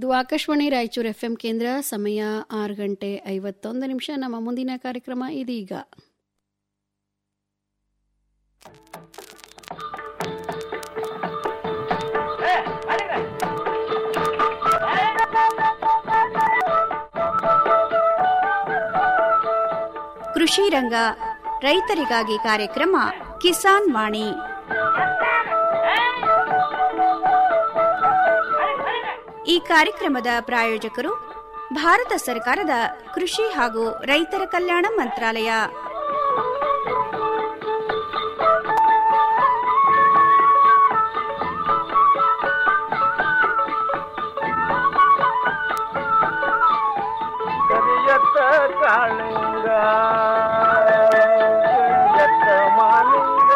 Akashvani Raichur FM ಕೇಂದ್ರ ಸಮಯ ಆರು ಗಂಟೆ ಐವತ್ತೊಂದು ನಿಮಿಷ ನಮ್ಮ ಮುಂದಿನ ಕಾರ್ಯಕ್ರಮ ಇದೀಗ ಕೃಷಿ ರಂಗ ರೈತರಿಗಾಗಿ ಕಾರ್ಯಕ್ರಮ ಕಿಸಾನ್ ವಾಣಿ ಈ ಕಾರ್ಯಕ್ರಮದ ಪ್ರಾಯೋಜಕರು ಭಾರತ ಸರ್ಕಾರದ ಕೃಷಿ ಹಾಗೂ ರೈತರ ಕಲ್ಯಾಣ ಮಂತ್ರಾಲಯ ಕರಿಯತ್ತ ಕಾಳಿಂಗ ಕರಿಯತ್ತ ಮಾಲಿಂಗ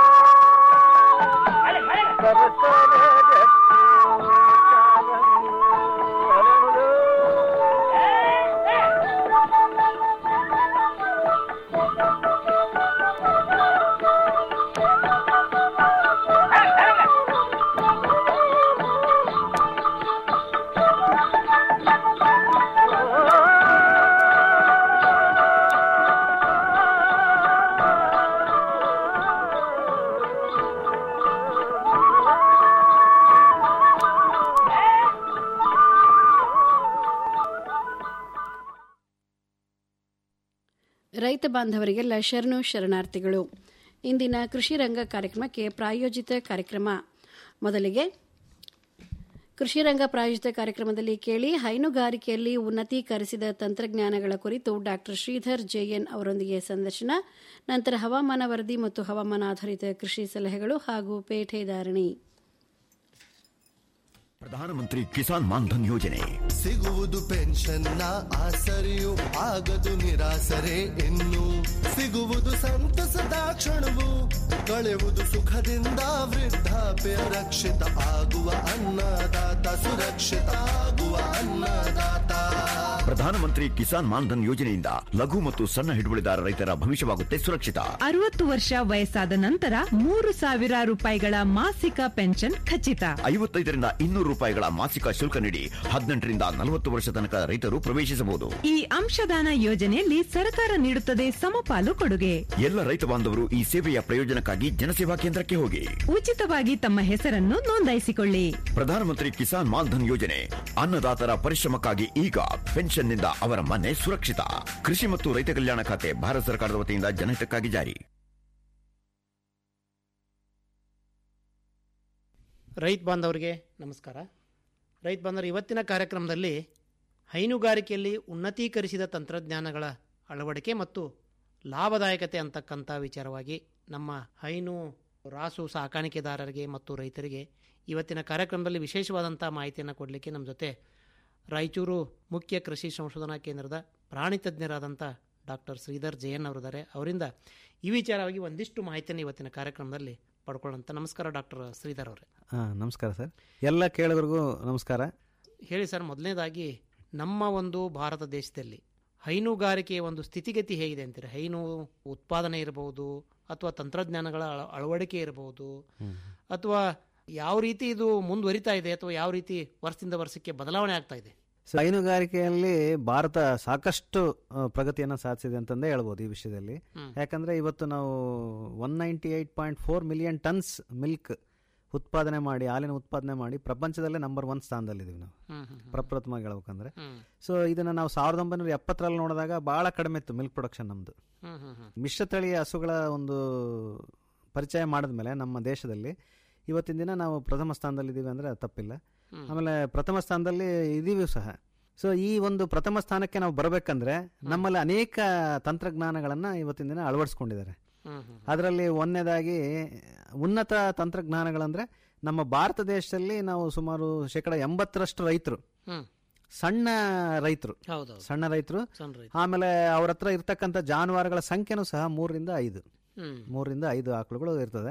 ಸರಸರ ಗಟ್ಟಿ ಕಾಲಂಗ ಅರಳು. ರೈತ ಬಾಂಧವರಿಗೆಲ್ಲ ಶರಣು ಶರಣಾರ್ಥಿಗಳು ಇಂದಿನ ಕೃಷಿ ರಂಗ ಕಾರ್ಯಕ್ರಮಕ್ಕೆ ಪ್ರಾಯೋಜಿತ ಕಾರ್ಯಕ್ರಮ ಮೊದಲಿಗೆ ಕೃಷಿ ರಂಗ ಪ್ರಾಯೋಜಿತ ಕಾರ್ಯಕ್ರಮದಲ್ಲಿ ಕೇಳಿ ಹೈನುಗಾರಿಕೆಯಲ್ಲಿ ಉನ್ನತೀಕರಿಸಿದ ತಂತ್ರಜ್ಞಾನಗಳ ಕುರಿತು ಡಾಕ್ಟರ್ ಶ್ರೀಧರ್ ಜೆಎನ್ ಅವರೊಂದಿಗೆ ಸಂದರ್ಶನ ನಂತರ ಹವಾಮಾನ ವರದಿ ಮತ್ತು ಹವಾಮಾನ ಆಧಾರಿತ ಕೃಷಿ ಸಲಹೆಗಳು ಹಾಗೂ ಪೇಟೆ ಧಾರಣಿ ಪ್ರಧಾನಮಂತ್ರಿ ಕಿಸಾನ್ ಮಾನ್ಧನ್ ಯೋಜನೆ ಸಿಗುವುದು ಪೆನ್ಷನ್ನ ಆಸರೆಯು ಆಗದು ನಿರಾಸರೆ ಇನ್ನು ಸಿಗುವುದು ಸಂತಸದ ಕ್ಷಣವು ಕಳೆಯುವುದು ಸುಖದಿಂದ ವೃದ್ಧಾಪ್ಯ ರಕ್ಷಿತ ಆಗುವ ಅನ್ನದಾತ ಸುರಕ್ಷಿತ ಆಗುವ ಅನ್ನದಾತ ಪ್ರಧಾನಮಂತ್ರಿ ಕಿಸಾನ್ ಮಾನ್ಧನ್ ಯೋಜನೆಯಿಂದ ಲಘು ಮತ್ತು ಸಣ್ಣ ಹಿಡುವಳಿದಾರ ರೈತರ ಭವಿಷ್ಯವಾಗುತ್ತೆ ಸುರಕ್ಷಿತ ಅರವತ್ತು ವರ್ಷ ವಯಸ್ಸಾದ ನಂತರ ಮೂರು ಸಾವಿರ ರೂಪಾಯಿಗಳ ಮಾಸಿಕ ಪೆನ್ಷನ್ ಖಚಿತ ಐವತ್ತೈದರಿಂದ ಇನ್ನೂರು ರೂಪಾಯಿಗಳ ಮಾಸಿಕ ಶುಲ್ಕ ನೀಡಿ ಹದಿನೆಂಟರಿಂದ ನಲವತ್ತು ವರ್ಷ ತನಕ ರೈತರು ಪ್ರವೇಶಿಸಬಹುದು ಈ ಅಂಶದಾನ ಯೋಜನೆಯಲ್ಲಿ ಸರ್ಕಾರ ನೀಡುತ್ತದೆ ಸಮಪಾಲು ಕೊಡುಗೆ ಎಲ್ಲ ರೈತ ಬಾಂಧವರು ಈ ಸೇವೆಯ ಪ್ರಯೋಜನಕ್ಕಾಗಿ ಜನಸೇವಾ ಕೇಂದ್ರಕ್ಕೆ ಹೋಗಿ ಉಚಿತವಾಗಿ ತಮ್ಮ ಹೆಸರನ್ನು ನೋಂದಾಯಿಸಿಕೊಳ್ಳಿ ಪ್ರಧಾನಮಂತ್ರಿ ಕಿಸಾನ್ ಮಾನ್ಧನ್ ಯೋಜನೆ ಅನ್ನದಾತರ ಪರಿಶ್ರಮಕ್ಕಾಗಿ ಈಗ ಪೆನ್ಷನ್ನಿಂದ ಅವರ ಮನೆ ಸುರಕ್ಷಿತ ಕೃಷಿ ಮತ್ತು ರೈತ ಕಲ್ಯಾಣ ಖಾತೆ ಭಾರತ ಸರ್ಕಾರದ ವತಿಯಿಂದ ಜನಹಿತಕ್ಕಾಗಿ ಜಾರಿ ರೈತ ಬಾಂಧವರಿಗೆ ನಮಸ್ಕಾರ ರೈತ ಬಾಂಧವರು ಇವತ್ತಿನ ಕಾರ್ಯಕ್ರಮದಲ್ಲಿ ಹೈನುಗಾರಿಕೆಯಲ್ಲಿ ಉನ್ನತೀಕರಿಸಿದ ತಂತ್ರಜ್ಞಾನಗಳ ಅಳವಡಿಕೆ ಮತ್ತು ಲಾಭದಾಯಕತೆ ಅಂತಕ್ಕಂಥ ವಿಚಾರವಾಗಿ ನಮ್ಮ ಹೈನು ರಾಸು ಸಾಕಾಣಿಕೆದಾರರಿಗೆ ಮತ್ತು ರೈತರಿಗೆ ಇವತ್ತಿನ ಕಾರ್ಯಕ್ರಮದಲ್ಲಿ ವಿಶೇಷವಾದಂಥ ಮಾಹಿತಿಯನ್ನು ಕೊಡಲಿಕ್ಕೆ ನಮ್ಮ ಜೊತೆ ರಾಯಚೂರು ಮುಖ್ಯ ಕೃಷಿ ಸಂಶೋಧನಾ ಕೇಂದ್ರದ ಪ್ರಾಣಿ ತಜ್ಞರಾದಂಥ ಡಾಕ್ಟರ್ ಶ್ರೀಧರ್ ಜಯನ್ ಅವರಿದ್ದಾರೆ ಅವರಿಂದ ಈ ವಿಚಾರವಾಗಿ ಒಂದಿಷ್ಟು ಮಾಹಿತಿಯನ್ನು ಇವತ್ತಿನ ಕಾರ್ಯಕ್ರಮದಲ್ಲಿ ಪಡ್ಕೊಳ್ಳೋಂಥ ನಮಸ್ಕಾರ ಡಾಕ್ಟರ್ ಶ್ರೀಧರ್ ಅವರೇ ಹಾಂ ನಮಸ್ಕಾರ ಸರ್ ಎಲ್ಲ ಕೇಳುಗರಿಗೂ ನಮಸ್ಕಾರ ಹೇಳಿ ಸರ್ ಮೊದಲನೇದಾಗಿ ನಮ್ಮ ಒಂದು ಭಾರತ ದೇಶದಲ್ಲಿ ಹೈನುಗಾರಿಕೆಯ ಒಂದು ಸ್ಥಿತಿಗತಿ ಹೇಗಿದೆ ಅಂತೀರಿ ಹೈನು ಉತ್ಪಾದನೆ ಇರಬಹುದು ಅಥವಾ ತಂತ್ರಜ್ಞಾನಗಳ ಅಳ- ಅಳವಡಿಕೆ ಇರಬಹುದು ಅಥವಾ ಯಾವ ರೀತಿ ಇದು ಮುಂದುವರಿತಾ ಇದೆ ಅಥವಾ ಯಾವ ರೀತಿ ವರ್ಷದಿಂದ ವರ್ಷಕ್ಕೆ ಬದಲಾವಣೆ ಆಗ್ತಾ ಇದೆ ಸೊ ಹೈನುಗಾರಿಕೆಯಲ್ಲಿ ಭಾರತ ಸಾಕಷ್ಟು ಆ, ಪ್ರಗತಿಯನ್ನು ಸಾಧಿಸಿದೆ ಅಂತಂದೇ ಹೇಳ್ಬೋದು ಈ ವಿಷಯದಲ್ಲಿ ಹ್ಮ್. ಯಾಕಂದ್ರೆ ಇವತ್ತು ನಾವು one ninety eight point four million tons milk ಉತ್ಪಾದನೆ ಮಾಡಿ ಹಾಲಿನ ಉತ್ಪಾದನೆ ಮಾಡಿ ಪ್ರಪಂಚದಲ್ಲೇ ನಂಬರ್ ಒನ್ ಸ್ಥಾನದಲ್ಲಿದ್ದೀವಿ ನಾವು ಹ್ಮ್, ಹ್ಮ್, ಹ್ಮ್. ಪ್ರಪ್ರಥಮವಾಗಿ ಹೇಳ್ಬೇಕಂದ್ರೆ ಹ್ಮ್. ಸೊ ಇದನ್ನು ನಾವು ಸಾವಿರದ ಒಂಬೈನೂರ ಎಪ್ಪತ್ತರಲ್ಲಿ ನೋಡಿದಾಗ ಭಾಳ ಕಡಿಮೆ ಇತ್ತು ಮಿಲ್ಕ್ ಪ್ರೊಡಕ್ಷನ್ ನಮ್ಮದು ಹ್ಮ್, ಹ್ಮ್, ಹ್ಮ್. ಮಿಶ್ರತಳಿ ಹಸುಗಳ ಒಂದು ಪರಿಚಯ ಮಾಡಿದ್ಮೇಲೆ ನಮ್ಮ ದೇಶದಲ್ಲಿ ಇವತ್ತಿನ ದಿನ ನಾವು ಪ್ರಥಮ ಸ್ಥಾನದಲ್ಲಿದ್ದೀವಿ ಅಂದರೆ ಅದು ತಪ್ಪಿಲ್ಲ ಹ್ಮ್. ಆಮೇಲೆ ಪ್ರಥಮ ಸ್ಥಾನದಲ್ಲಿ ಇದೀವಿ ಸಹ ಸೊ ಈ ಒಂದು ಪ್ರಥಮ ಸ್ಥಾನಕ್ಕೆ ನಾವು ಬರಬೇಕಂದ್ರೆ ನಮ್ಮಲ್ಲಿ ಅನೇಕ ತಂತ್ರಜ್ಞಾನಗಳನ್ನು ಇವತ್ತಿನ ದಿನ ಅಳವಡಿಸ್ಕೊಂಡಿದ್ದಾರೆ ಹ್ಮ್, ಹ್ಮ್. ಅದರಲ್ಲಿ ಒಂದನೇದಾಗಿ ಉನ್ನತ ತಂತ್ರಜ್ಞಾನಗಳಂದ್ರೆ ನಮ್ಮ ಭಾರತ ದೇಶದಲ್ಲಿ ನಾವು ಸುಮಾರು ಶೇಕಡ ಎಂಬತ್ತರಷ್ಟು ರೈತರು ಹ್ಮ್. ಸಣ್ಣ ರೈತರು ಹೌದೌದು ಸಣ್ಣ ರೈತರು ಸಣ್ಣ ರೈತ ಆಮೇಲೆ ಅವ್ರ ಹತ್ರ ಇರ್ತಕ್ಕಂಥ ಜಾನುವಾರುಗಳ ಸಂಖ್ಯೆನೂ ಸಹ ಮೂರರಿಂದ ಐದು ಹ್ಮ್ ಮೂರರಿಂದ ಐದು ಆಕಳುಗಳು ಇರ್ತದೆ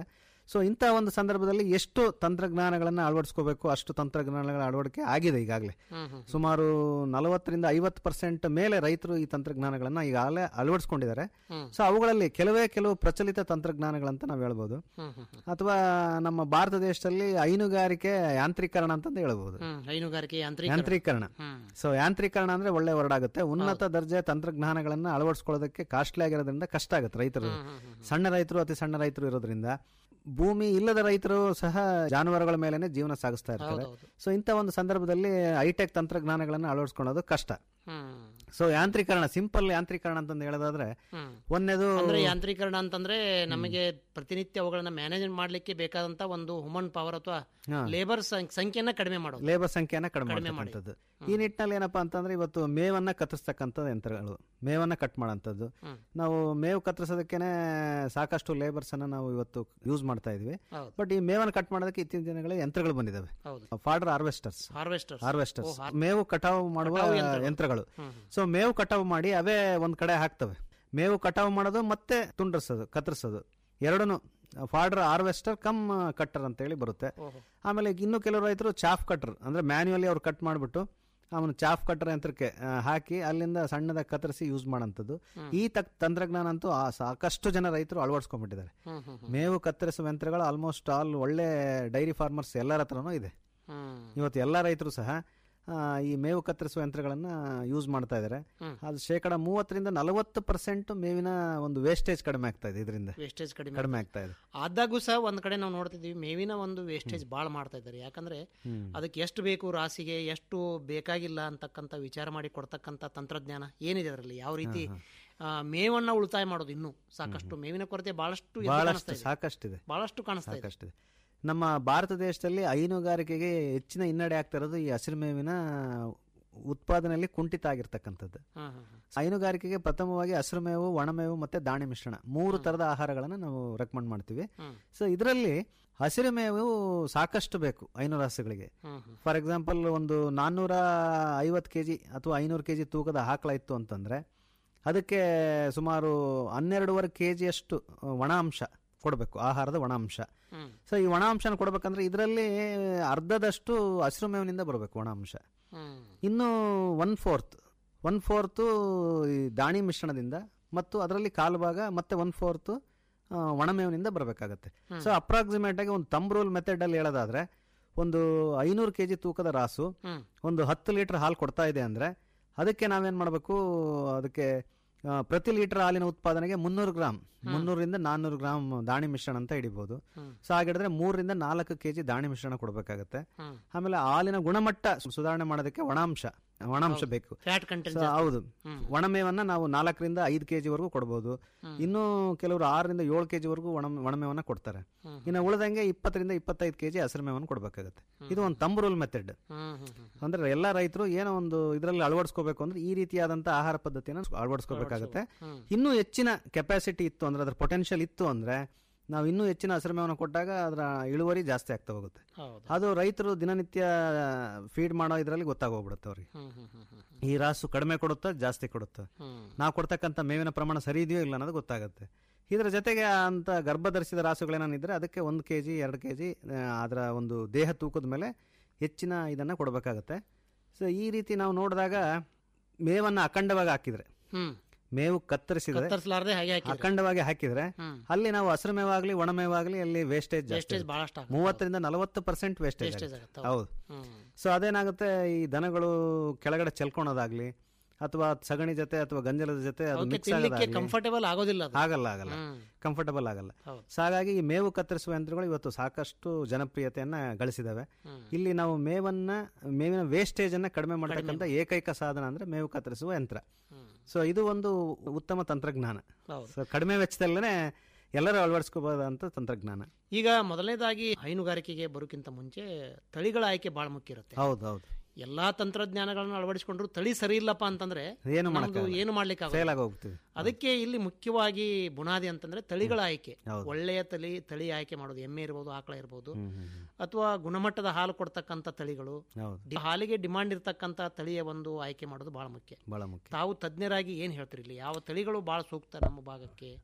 ಸೊ ಇಂಥ ಒಂದು ಸಂದರ್ಭದಲ್ಲಿ ಎಷ್ಟು ತಂತ್ರಜ್ಞಾನಗಳನ್ನು ಅಳವಡಿಸ್ಕೋಬೇಕು ಅಷ್ಟು ತಂತ್ರಜ್ಞಾನಗಳ ಅಳವಡಿಕೆ ಆಗಿದೆ ಈಗಾಗಲೇ ಸುಮಾರು ನಲವತ್ತರಿಂದ ಐವತ್ತು ಪರ್ಸೆಂಟ್ ಮೇಲೆ ರೈತರು ಈ ತಂತ್ರಜ್ಞಾನಗಳನ್ನು ಈಗಾಗಲೇ ಅಳವಡಿಸ್ಕೊಂಡಿದ್ದಾರೆ ಸೊ ಅವುಗಳಲ್ಲಿ ಕೆಲವೇ ಕೆಲವು ಪ್ರಚಲಿತ ತಂತ್ರಜ್ಞಾನಗಳಂತ ನಾವು ಹೇಳ್ಬೋದು ಅಥವಾ ನಮ್ಮ ಭಾರತ ದೇಶದಲ್ಲಿ ಹೈನುಗಾರಿಕೆ ಯಾಂತ್ರೀಕರಣ ಅಂತಂದು ಹೇಳ್ಬೋದು ಹ್ಮ್ ಹೈನುಗಾರಿಕೆ ಯಾಂತ್ರಿಕ ಯಾಂತ್ರೀಕರಣ ಸೊ ಯಾಂತ್ರೀಕರಣ ಅಂದ್ರೆ ಒಳ್ಳೆ ವರ್ಡ್ ಆಗುತ್ತೆ ಉನ್ನತ ದರ್ಜೆ ತಂತ್ರಜ್ಞಾನಗಳನ್ನ ಅಳವಡಿಸ್ಕೊಳ್ಳೋದಕ್ಕೆ ಕಾಸ್ಟ್ಲಿ ಆಗಿರೋದ್ರಿಂದ ಕಷ್ಟ ಆಗುತ್ತೆ ರೈತರು ಸಣ್ಣ ರೈತರು ಅತಿ ಸಣ್ಣ ರೈತರು ಇರೋದ್ರಿಂದ ಭೂಮಿ ಇಲ್ಲದ ರೈತರು ಸಹ ಜಾನುವಾರುಗಳ ಮೇಲೆನೆ ಜೀವನ ಸಾಗಿಸ್ತಾ ಇರ್ತಾರೆ ಸೊ ಇಂಥ ಒಂದು ಸಂದರ್ಭದಲ್ಲಿ ಹೈಟೆಕ್ ತಂತ್ರಜ್ಞಾನಗಳನ್ನು ಅಳವಡಿಸ್ಕೊಳ್ಳೋದು ಕಷ್ಟ ಹ್ಮ್ ಸೊ ಯಾಂತ್ರೀಕರಣ ಸಿಂಪಲ್ ಯಾಂತ್ರೀಕರಣ ಅಂತಂದು ಹೇಳೋದಾದ್ರೆ ಹ್ಮ್. ಒಂದೇದು ಅಂದ್ರೆ ಯಾಂತ್ರೀಕರಣ ಅಂತಂದ್ರೆ ನಮಗೆ ಪ್ರತಿನಿತ್ಯ ಅವುಗಳನ್ನ ಮ್ಯಾನೇಜ್ ಮಾಡ್ಲಿಕ್ಕೆ ಬೇಕಾದಂತ ಒಂದು ಹ್ಯೂಮನ್ ಪವರ್ ಅಥವಾ ಹಾ. ಲೇಬರ್ ಸಂಖ್ಯೆಯನ್ನ ಕಡಿಮೆ ಮಾಡೋದು ಲೇಬರ್ ಸಂಖ್ಯೆಯನ್ನ ಕಡಿಮೆ ಕಡಿಮೆ ಮಾಡಿ. ಮಾಡ್ತಕ್ಕಂಥದ್ದು ಈ ನಿಟ್ಟಿನಲ್ಲಿ ಏನಪ್ಪಾ ಅಂತಂದ್ರೆ ಇವತ್ತು ಮೇವನ್ನ ಕತ್ತರಿಸ್ತಕ್ಕಂಥ ಯಂತ್ರಗಳು ಮೇವನ್ನ ಕಟ್ ಮಾಡೋಂಥದ್ದು ನಾವು ಮೇವು ಕತ್ತರಿಸೋದಕ್ಕೇನೆ ಸಾಕಷ್ಟು ಲೇಬರ್ಸ್ ಅನ್ನ ನಾವು ಇವತ್ತು ಯೂಸ್ ಮಾಡ್ತಾ ಇದೀವಿ ಹೌದು. ಬಟ್ ಈ ಮೇವನ್ನ ಕಟ್ ಮಾಡೋದಕ್ಕೆ ಇತ್ತೀಚಿನ ದಿನಗಳಲ್ಲಿ ಯಂತ್ರಗಳು ಬಂದಿದ್ದಾವೆ ಹೌದು ಫಾಡರ್ ಹಾರ್ವೆಸ್ಟರ್ಸ್ ಹಾರ್ವೆಸ್ಟರ್ ಹಾರ್ವೆಸ್ಟರ್ಸ್ ಮೇವು ಕಟಾವು ಮಾಡುವ ಯಂತ್ರಗಳು ಸೊ ಮೇವು ಕಟಾವು ಮಾಡಿ ಅವೇ ಒಂದ್ ಕಡೆ ಹಾಕ್ತವೆ ಮೇವು ಕಟಾವು ಮಾಡೋದು ಮತ್ತೆ ತುಂಡರಿಸೋದು ಕತ್ತರಿಸೋದು ಎರಡೂ ಫಾಡರ್ ಹಾರ್ವೆಸ್ಟರ್ ಕಮ್ ಕಟ್ಟರ್ ಅಂತ ಹೇಳಿ ಬರುತ್ತೆ ಆಮೇಲೆ ಇನ್ನು ಕೆಲವು ರೈತರು ಚಾಫ್ ಕಟ್ಟರ್ ಅಂದ್ರೆ ಮ್ಯಾನ್ಯುವಲಿ ಅವ್ರು ಕಟ್ ಮಾಡಿಬಿಟ್ಟು ಅವನು ಚಾಫ್ ಕಟ್ಟರ್ ಯಂತ್ರಕ್ಕೆ ಆ, ಹಾಕಿ ಅಲ್ಲಿಂದ ಸಣ್ಣದಾಗಿ ಕತ್ತರಿಸಿ ಯೂಸ್ ಮಾಡೋಂಥದ್ದು ಈ ತಕ್ ತಂತ್ರಜ್ಞಾನ ಅಂತೂ ಆ ಸಾಕಷ್ಟು ಜನ ರೈತರು ಅಳವಡಿಸ್ಕೊಂಡ್ಬಿಟ್ಟಿದ್ದಾರೆ ಮೇವು ಕತ್ತರಿಸುವ ಯಂತ್ರಗಳು ಆಲ್ಮೋಸ್ಟ್ ಆಲ್ ಒಳ್ಳೆ ಡೈರಿ ಫಾರ್ಮರ್ಸ್ ಎಲ್ಲರ ಹತ್ರನೂ ಇದೆ ಹ್ಮ್ ಇವತ್ತು ಎಲ್ಲ ರೈತರು ಸಹ ಆ, ಈ ಮೇವು ಕತ್ತರಿಸುವ ಯಂತ್ರಗಳನ್ನ ಯೂಸ್ ಮಾಡ್ತಾ ಇದ್ದಾರೆ ಅದು ಶೇಕಡ ಮೂವತ್ತರಿಂದ ನಲವತ್ತು ಪರ್ಸೆಂಟ್ ಮೇವಿನ ಒಂದು ವೇಸ್ಟೇಜ್ ಕಡಿಮೆ ಆಗ್ತಾ ಇದೆ ಇದರಿಂದ ವೇಸ್ಟೇಜ್ ಕಡಿಮೆ ಕಡಿಮೆ ಆಗ್ತಾ ಇದೆ ಆದಾಗೂ ಸಹ ಒಂದ್ ಕಡೆ ನಾವು ನೋಡ್ತಿದೀವಿ ಮೇವಿನ ಒಂದು ವೇಸ್ಟೇಜ್ ಭಾಳ ಮಾಡ್ತಾ ಇದ್ದಾರೆ ಯಾಕಂದ್ರೆ ಅದಕ್ಕೆ ಎಷ್ಟು ಬೇಕು ರಾಸಿಗೆ ಎಷ್ಟು ಬೇಕಾಗಿಲ್ಲ ಅಂತಕ್ಕಂಥ ವಿಚಾರ ಮಾಡಿ ಕೊಡ್ತಕ್ಕಂಥ ತಂತ್ರಜ್ಞಾನ ಏನಿದೆ ಅದರಲ್ಲಿ ಯಾವ ರೀತಿ ಆ, ಮೇವನ್ನ ಉಳಿತಾಯ ಮಾಡೋದು ಇನ್ನೂ ಸಾಕಷ್ಟು ಮೇವಿನ ಕೊರತೆ ಬಹಳಷ್ಟು ಎದ್ದು ಬಹಳಷ್ಟು ಕಾಣಿಸ್ತಾ ಇದೆ. ಸಾಕಷ್ಟಿದೆ ಬಹಳಷ್ಟು ಕಾಣಿಸ್ತಾ ಇದೆ ಸಾಕಷ್ಟಿದೆ ನಮ್ಮ ಭಾರತ ದೇಶದಲ್ಲಿ ಹೈನುಗಾರಿಕೆಗೆ ಹೆಚ್ಚಿನ ಹಿನ್ನಡೆ ಆಗ್ತಾ ಇರೋದು ಈ ಹಸಿರು ಮೇವಿನ ಉತ್ಪಾದನೆಯಲ್ಲಿ ಕುಂಠಿತ ಆಗಿರ್ತಕ್ಕಂಥದ್ದು ಹ್ಮ್ ಹ್ಮ್ ಹ್ಮ್. ಹೈನುಗಾರಿಕೆಗೆ ಪ್ರಥಮವಾಗಿ ಹಸಿರು ಮೇವು ಒಣಮೇವು ಮತ್ತೆ ದಾಣಿ ಮಿಶ್ರಣ ಮೂರು ತರದ ಆಹಾರಗಳನ್ನು ನಾವು ರೆಕಮೆಂಡ್ ಮಾಡ್ತೀವಿ ಸೊ ಇದರಲ್ಲಿ ಹಸಿರು ಮೇವು ಸಾಕಷ್ಟು ಬೇಕು ಹೈನು ರಾಸುಗಳಿಗೆ ಫಾರ್ ಎಕ್ಸಾಂಪಲ್ ಒಂದು ನಾನ್ನೂರ ಐವತ್ತು ಕೆಜಿ ಅಥವಾ ಐನೂರು ಕೆಜಿ ತೂಕದ ಆಕಳ ಇತ್ತು ಅಂತಂದ್ರೆ ಅದಕ್ಕೆ ಸುಮಾರು ಹನ್ನೆರಡೂವರೆ ಕೆ ಜಿಯಷ್ಟು ಒಣ ಅಂಶ ಕೊಡಬೇಕು ಆಹಾರದ ಒಣ ಅಂಶ ಸೊ ಈ ಒಣ ಅಂಶನ ಕೊಡಬೇಕಂದ್ರೆ ಇದರಲ್ಲಿ ಅರ್ಧದಷ್ಟು ಹಸಿರು ಮೇವಿನಿಂದ ಬರಬೇಕು ಒಣ ಅಂಶ ಹ್ಮ್ ಇನ್ನು ಒನ್ ಫೋರ್ತ್ ಒನ್ ಫೋರ್ತು ಈ ದಾಣಿ ಮಿಶ್ರಣದಿಂದ ಮತ್ತು ಅದರಲ್ಲಿ ಕಾಲು ಭಾಗ ಮತ್ತೆ ಒನ್ ಫೋರ್ತ್ ಒಣಮೇವಿನಿಂದ ಬರಬೇಕಾಗತ್ತೆ ಸೊ ಅಪ್ರಾಕ್ಸಿಮೇಟ್ ಆಗಿ ಒಂದು ತಂಬ್ ರೂಲ್ ಮೆಥಡ್ ಅಲ್ಲಿ ಹೇಳೋದಾದ್ರೆ ಒಂದು ಐನೂರು ಕೆ ಜಿ ತೂಕದ ರಾಸು ಒಂದು ಹತ್ತು ಲೀಟರ್ ಹಾಲು ಕೊಡ್ತಾ ಇದೆ ಅಂದ್ರೆ ಅದಕ್ಕೆ ನಾವೇನ್ ಮಾಡಬೇಕು ಅದಕ್ಕೆ ಆ, ಪ್ರತಿ ಲೀಟರ್ ಹಾಲಿನ ಉತ್ಪಾದನೆಗೆ ಮುನ್ನೂರು ಗ್ರಾಮ್ ಮುನ್ನೂರಿಂದ ನಾನ್ನೂರು ಗ್ರಾಮ್ ದಾಣಿ ಮಿಶ್ರಣ ಅಂತ ಹಿಡಿಬಹುದು ಸೊ ಹಾಗಿಡಿದ್ರೆ ಮೂರರಿಂದ ನಾಲ್ಕು ಕೆಜಿ ದಾಣಿ ಮಿಶ್ರಣ ಕೊಡಬೇಕಾಗತ್ತೆ ಆಮೇಲೆ ಹಾಲಿನ ಗುಣಮಟ್ಟ ಸುಧಾರಣೆ ಮಾಡೋದಕ್ಕೆ ಒಣಾಂಶ ಒಣಾಂಶ ಬೇಕು ಫ್ಯಾಟ್ ಕಂಟೆಂಟ್ ಸೊ ಹೌದು ಒಣಮೇವನ್ನ ನಾವು ನಾಲ್ಕರಿಂದ ಐದು ಕೆಜಿ ವರೆಗೂ ಕೊಡಬಹುದು ಇನ್ನು ಕೆಲವರು ಆರರಿಂದ ಏಳು ಕೆಜಿ ವರೆಗೂ ಒಣ ಒಣಮೇವನ್ನ ಕೊಡ್ತಾರೆ ಇನ್ನು ಉಳಿದಂಗೆ ಇಪ್ಪತ್ತರಿಂದ ಇಪ್ಪತ್ತೈದು ಕೆಜಿ ಹಸಿರು ಮೇವನ್ನ ಕೊಡಬೇಕಾಗುತ್ತೆ ಇದು ಒಂದು ತಂಬ್ ರೂಲ್ ಮೆಥಡ್ ಹ್ಮ್ ಹ್ಮ್ ಹ್ಮ್ ಅಂದ್ರೆ ಎಲ್ಲಾ ರೈತರು ಏನೋ ಒಂದು ಇದರಲ್ಲಿ ಅಳವಡಿಸ್ಕೋಬೇಕು ಅಂದ್ರೆ ಈ ರೀತಿಯಾದಂತಹ ಆಹಾರ ಪದ್ಧತಿಯನ್ನು ಅಳವಡಿಸ್ಕೋಬೇಕಾಗತ್ತೆ ಇನ್ನೂ ಹೆಚ್ಚಿನ ಕೆಪಾಸಿಟಿ ಇತ್ತು ಅಂದ್ರೆ ಅದ್ರ ಪೊಟೆನ್ಶಿಯಲ್ ಇತ್ತು ಅಂದ್ರೆ ನಾವು ಇನ್ನೂ ಹೆಚ್ಚಿನ ಹಸಿರು ಮೇವನ್ನು ಕೊಟ್ಟಾಗ ಅದರ ಇಳುವರಿ ಜಾಸ್ತಿ ಆಗ್ತಾ ಹೋಗುತ್ತೆ ಹೌದು ಅದು ರೈತರು ದಿನನಿತ್ಯ ಫೀಡ್ ಮಾಡೋ ಇದರಲ್ಲಿ ಗೊತ್ತಾಗೋಗ್ಬಿಡುತ್ತೆ ಅವ್ರಿಗೆ ಹ್ಮ್ ಹ್ಮ್ ಹ್ಮ್ ಹ್ಮ್ ಈ ರಾಸು ಕಡಿಮೆ ಕೊಡುತ್ತಾ ಜಾಸ್ತಿ ಕೊಡುತ್ತಾ ಹ್ಮ್ ನಾವು ಕೊಡ್ತಕ್ಕಂಥ ಮೇವಿನ ಪ್ರಮಾಣ ಸರಿ ಇದೆಯೋ ಇಲ್ಲ ಅನ್ನೋದು ಗೊತ್ತಾಗುತ್ತೆ ಇದರ ಜೊತೆಗೆ ಅಂತ ಗರ್ಭಧರಿಸಿದ ರಾಸುಗಳೇನಿದ್ರೆ ಅದಕ್ಕೆ ಒಂದು ಕೆ ಜಿ ಎರಡು ಕೆ ಜಿ ಅದರ ಒಂದು ದೇಹ ತೂಕದ ಮೇಲೆ ಹೆಚ್ಚಿನ ಇದನ್ನು ಕೊಡಬೇಕಾಗತ್ತೆ ಸೊ ಈ ರೀತಿ ನಾವು ನೋಡಿದಾಗ ಮೇವನ್ನು ಅಖಂಡವಾಗಿ ಹಾಕಿದ್ರೆ ಹ್ಮ್ ಮೇವು ಕತ್ತರಿಸಿದ್ರೆ ಕತ್ತರಿಸಲಾರ್ದೆ ಹಾಗೆ ಹಾಕಿ ಅಖಂಡವಾಗಿ ಹಾಕಿದ್ರೆ ಅಲ್ಲಿ ನಾವು ಹಸಿರು ಮೇವಾಗ್ಲಿ ಒಣ ಮೇವಾಗ್ಲಿ ಅಲ್ಲಿ ವೇಸ್ಟೇಜ್ ಜಾಸ್ತಿ ವೇಸ್ಟೇಜ್ ಇರುತ್ತೆ. ಬಹಳಷ್ಟು ಆಗುತ್ತೆ. ಮೂವತ್ತರಿಂದ ನಲವತ್ತು ಪರ್ಸೆಂಟ್ ವೇಸ್ಟೇಜ್ Wastage ಆಗುತ್ತೆ, ಹೌದು ಹ್ಮ್ ಸೊ ಅದೇನಾಗುತ್ತೆ ಈ ದನಗಳು ಕೆಳಗಡೆ ಚೆಲ್ಕೊಳೋದಾಗ್ಲಿ ಅಥವಾ ಸಗಣಿ ಜೊತೆ ಅಥವಾ ಗಂಜಲದ ಜೊತೆ ಅದು ಅವಕ್ಕೆ ಮಿಕ್ಸ್ ತಿನ್ಲಿಕ್ಕೆ ಆಗೋದಾಗ್ಲಿ ಕಂಫರ್ಟೇಬಲ್ ಆಗೋದಿಲ್ಲ ಅದು ಆಗಲ್ಲ ಆಗಲ್ಲ ಕಂಫರ್ಟಬಲ್ ಆಗಲ್ಲ ಹೌದು. ಸೊ ಹಾಗಾಗಿ ಈ ಮೇವು ಕತ್ತರಿಸುವ ಯಂತ್ರಗಳು ಇವತ್ತು ಸಾಕಷ್ಟು ಜನಪ್ರಿಯತೆಯನ್ನ ಗಳಿಸಿದಾವೆ ಇಲ್ಲಿ ನಾವು ಮೇವನ್ನ ಮೇವಿನ ವೇಸ್ಟೇಜ್ ಅನ್ನ ಕಡಿಮೆ ಮಾಡತಕ್ಕಂಥ ಏಕೈಕ ಸಾಧನ ಅಂದ್ರೆ ಮೇವು ಕತ್ತರಿಸುವ ಯಂತ್ರ ಸೊ ಇದು ಒಂದು ಉತ್ತಮ ತಂತ್ರಜ್ಞಾನ ಹೌದು. ಸೊ ಕಡಿಮೆ ವೆಚ್ಚದಲ್ಲೇ ಎಲ್ಲರೂ ಅಳವಡಿಸ್ಕೋಬಹುದಂತ ತಂತ್ರಜ್ಞಾನ ಈಗ ಮೊದಲನೇದಾಗಿ ಹೈನುಗಾರಿಕೆಗೆ ಬರೋಕ್ಕಿಂತ ಮುಂಚೆ ತಳಿಗಳ ಆಯ್ಕೆ ಬಹಳ ಮುಖ್ಯ ಇರುತ್ತೆ ಹೌದು ಹೌದು ಎಲ್ಲಾ ತಂತ್ರಜ್ಞಾನಗಳನ್ನು ಅಳವಡಿಸಿಕೊಂಡ್ರು ತಳಿ ಸರಿ ಇಲ್ಲಪ್ಪ ಅಂತಂದ್ರೆ ಏನು ನಮ್ದು ಮಾಡಕ್ಕಾಗಲ್ಲ. ಏನು ಮಾಡ್ಲಿಕ್ಕೆ ಫೇಲ್ ಆಗಿ ಹೋಗ್ತೀವಿ ಅದಕ್ಕೆ ಇಲ್ಲಿ ಮುಖ್ಯವಾಗಿ ಬುನಾದಿ ಅಂತಂದ್ರೆ ತಳಿಗಳ ಆಯ್ಕೆ ಒಳ್ಳೆಯ ತಳಿ ತಳಿ ಆಯ್ಕೆ ಮಾಡೋದು ಎಮ್ಮೆ ಇರ್ಬೋದು ಆಕಳ ಇರ್ಬೋದು ಅಥವಾ ಗುಣಮಟ್ಟದ ಹಾಲು ಕೊಡ್ತಕ್ಕಂಥ ತಳಿಗಳು ಹೌದು ಡಿ- ಹಾಲಿಗೆ ಡಿಮಾಂಡ್ ಇರ್ತಕ್ಕಂಥ ತಳಿಯ ಒಂದು ಆಯ್ಕೆ ಮಾಡೋದು ಬಹಳ ಮುಖ್ಯ ಬಹಳ ಮುಖ್ಯ ತಾವು ತಜ್ಞರಾಗಿ ಏನ್ ಹೇಳ್ತೀರಿ ಇಲ್ಲಿ ಯಾವ ತಳಿಗಳು ಬಹಳ ಸೂಕ್ತ ನಮ್ಮ ಭಾಗಕ್ಕೆ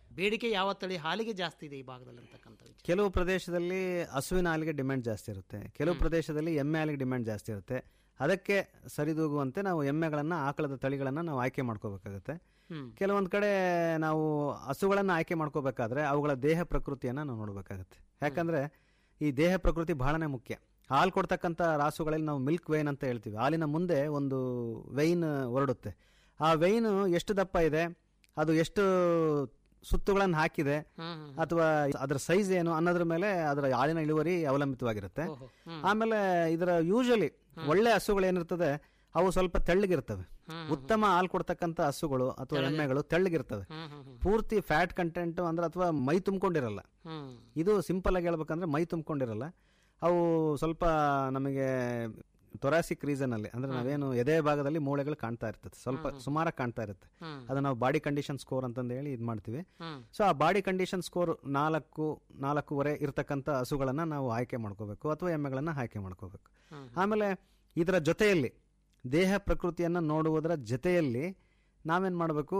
ಬೇಡಿಕೆ ಯಾವ ತಳಿ ಹಾಲಿಗೆ ಜಾಸ್ತಿ ಇದೆ ಈ ಭಾಗದಲ್ಲಿ ಅಂತಕ್ಕಂಥ ವಿಚಾರ ಕೆಲವು ಪ್ರದೇಶದಲ್ಲಿ ಹಸುವಿನ ಹಾಲಿಗೆ ಡಿಮ್ಯಾಂಡ್ ಜಾಸ್ತಿ ಇರುತ್ತೆ ಕೆಲವು ಪ್ರದೇಶದಲ್ಲಿ ಎಮ್ಮೆ ಹಾಲಿಗೆ ಡಿಮ್ಯಾಂಡ್ ಜಾಸ್ತಿ ಇರುತ್ತೆ ಅದಕ್ಕೆ ಸರಿದೂಗುವಂತೆ ನಾವು ಎಮ್ಮೆಗಳನ್ನು ಆಕಳದ ತಳಿಗಳನ್ನು ನಾವು ಆಯ್ಕೆ ಮಾಡ್ಕೋಬೇಕಾಗುತ್ತೆ ಹ್ಮ್. ಕೆಲವೊಂದು ಕಡೆ ನಾವು ಹಸುಗಳನ್ನು ಆಯ್ಕೆ ಮಾಡ್ಕೋಬೇಕಾದ್ರೆ ಅವುಗಳ ದೇಹ ಪ್ರಕೃತಿಯನ್ನು ನಾವು ನೋಡಬೇಕಾಗುತ್ತೆ ಯಾಕಂದ್ರೆ ಈ ದೇಹ ಪ್ರಕೃತಿ ಬಹಳನೇ ಮುಖ್ಯ ಹಾಲು ಕೊಡ್ತಕ್ಕಂಥ ರಾಸುಗಳಲ್ಲಿ ನಾವು ಮಿಲ್ಕ್ ವೈನ್ ಅಂತ ಹೇಳ್ತೀವಿ ಹಾಲಿನ ಮುಂದೆ ಒಂದು ವೈನ್ ಹೊರಡುತ್ತೆ ಆ ವೈನ್ ಎಷ್ಟು ದಪ್ಪ ಇದೆ ಅದು ಎಷ್ಟು ಸುತ್ತುಗಳನ್ನು ಹಾಕಿದೆ ಅಥವಾ ಅದರ ಸೈಜ್ ಏನು ಅನ್ನೋದ್ರ ಮೇಲೆ ಅದರ ಹಾಲಿನ ಇಳುವರಿ ಅವಲಂಬಿತವಾಗಿರುತ್ತೆ ಆಮೇಲೆ ಇದರ ಯೂಶಲಿ ಒಳ್ಳೆ ಹಸುಗಳು ಏನಿರ್ತದೆ ಅವು ಸ್ವಲ್ಪ ತೆಳ್ಳಗಿರ್ತವೆ ಉತ್ತಮ ಹಾಲು ಕೊಡ್ತಕ್ಕಂಥ ಹಸುಗಳು ಅಥವಾ ಎಮ್ಮೆಗಳು ತೆಳ್ಳಗಿರ್ತವೆ ಪೂರ್ತಿ ಫ್ಯಾಟ್ ಕಂಟೆಂಟ್ ಅಂದ್ರೆ ಅಥವಾ ಮೈ ತುಂಬಿಕೊಂಡಿರಲ್ಲ ಹ್ಮ್ ಇದು ಸಿಂಪಲ್ ಆಗಿ ಹೇಳ್ಬೇಕಂದ್ರೆ ಮೈ ತುಂಬಿಕೊಂಡಿರಲ್ಲ ಅವು ಸ್ವಲ್ಪ ನಮಗೆ ತೊರಾಸಿಕ್ ರೀಸನ್ ಅಲ್ಲಿ ಅಂದ್ರೆ ನಾವೇನು ಎದೆ ಭಾಗದಲ್ಲಿ ಮೂಳೆಗಳು ಕಾಣ್ತಾ ಇರ್ತದೆ ಸ್ವಲ್ಪ ಸುಮಾರಾಗಿ ಕಾಣ್ತಾ ಇರುತ್ತೆ ಅದು ನಾವು ಬಾಡಿ ಕಂಡೀಷನ್ ಸ್ಕೋರ್ ಅಂತಂದು ಹೇಳಿ ಇದು ಮಾಡ್ತೀವಿ ಸೊ ಆ ಬಾಡಿ ಕಂಡೀಷನ್ ಸ್ಕೋರ್ ನಾಲ್ಕು ನಾಲ್ಕೂವರೆ ಇರ್ತಕ್ಕಂಥ ಹಸುಗಳನ್ನ ನಾವು ಆಯ್ಕೆ ಮಾಡ್ಕೋಬೇಕು ಅಥವಾ ಎಮ್ಮೆಗಳನ್ನ ಆಯ್ಕೆ ಮಾಡ್ಕೋಬೇಕು ಆಮೇಲೆ ಇದರ ಜೊತೆಯಲ್ಲಿ ದೇಹ ಪ್ರಕೃತಿಯನ್ನ ನೋಡುವುದರ ಜೊತೆಯಲ್ಲಿ ನಾವೇನ್ ಮಾಡಬೇಕು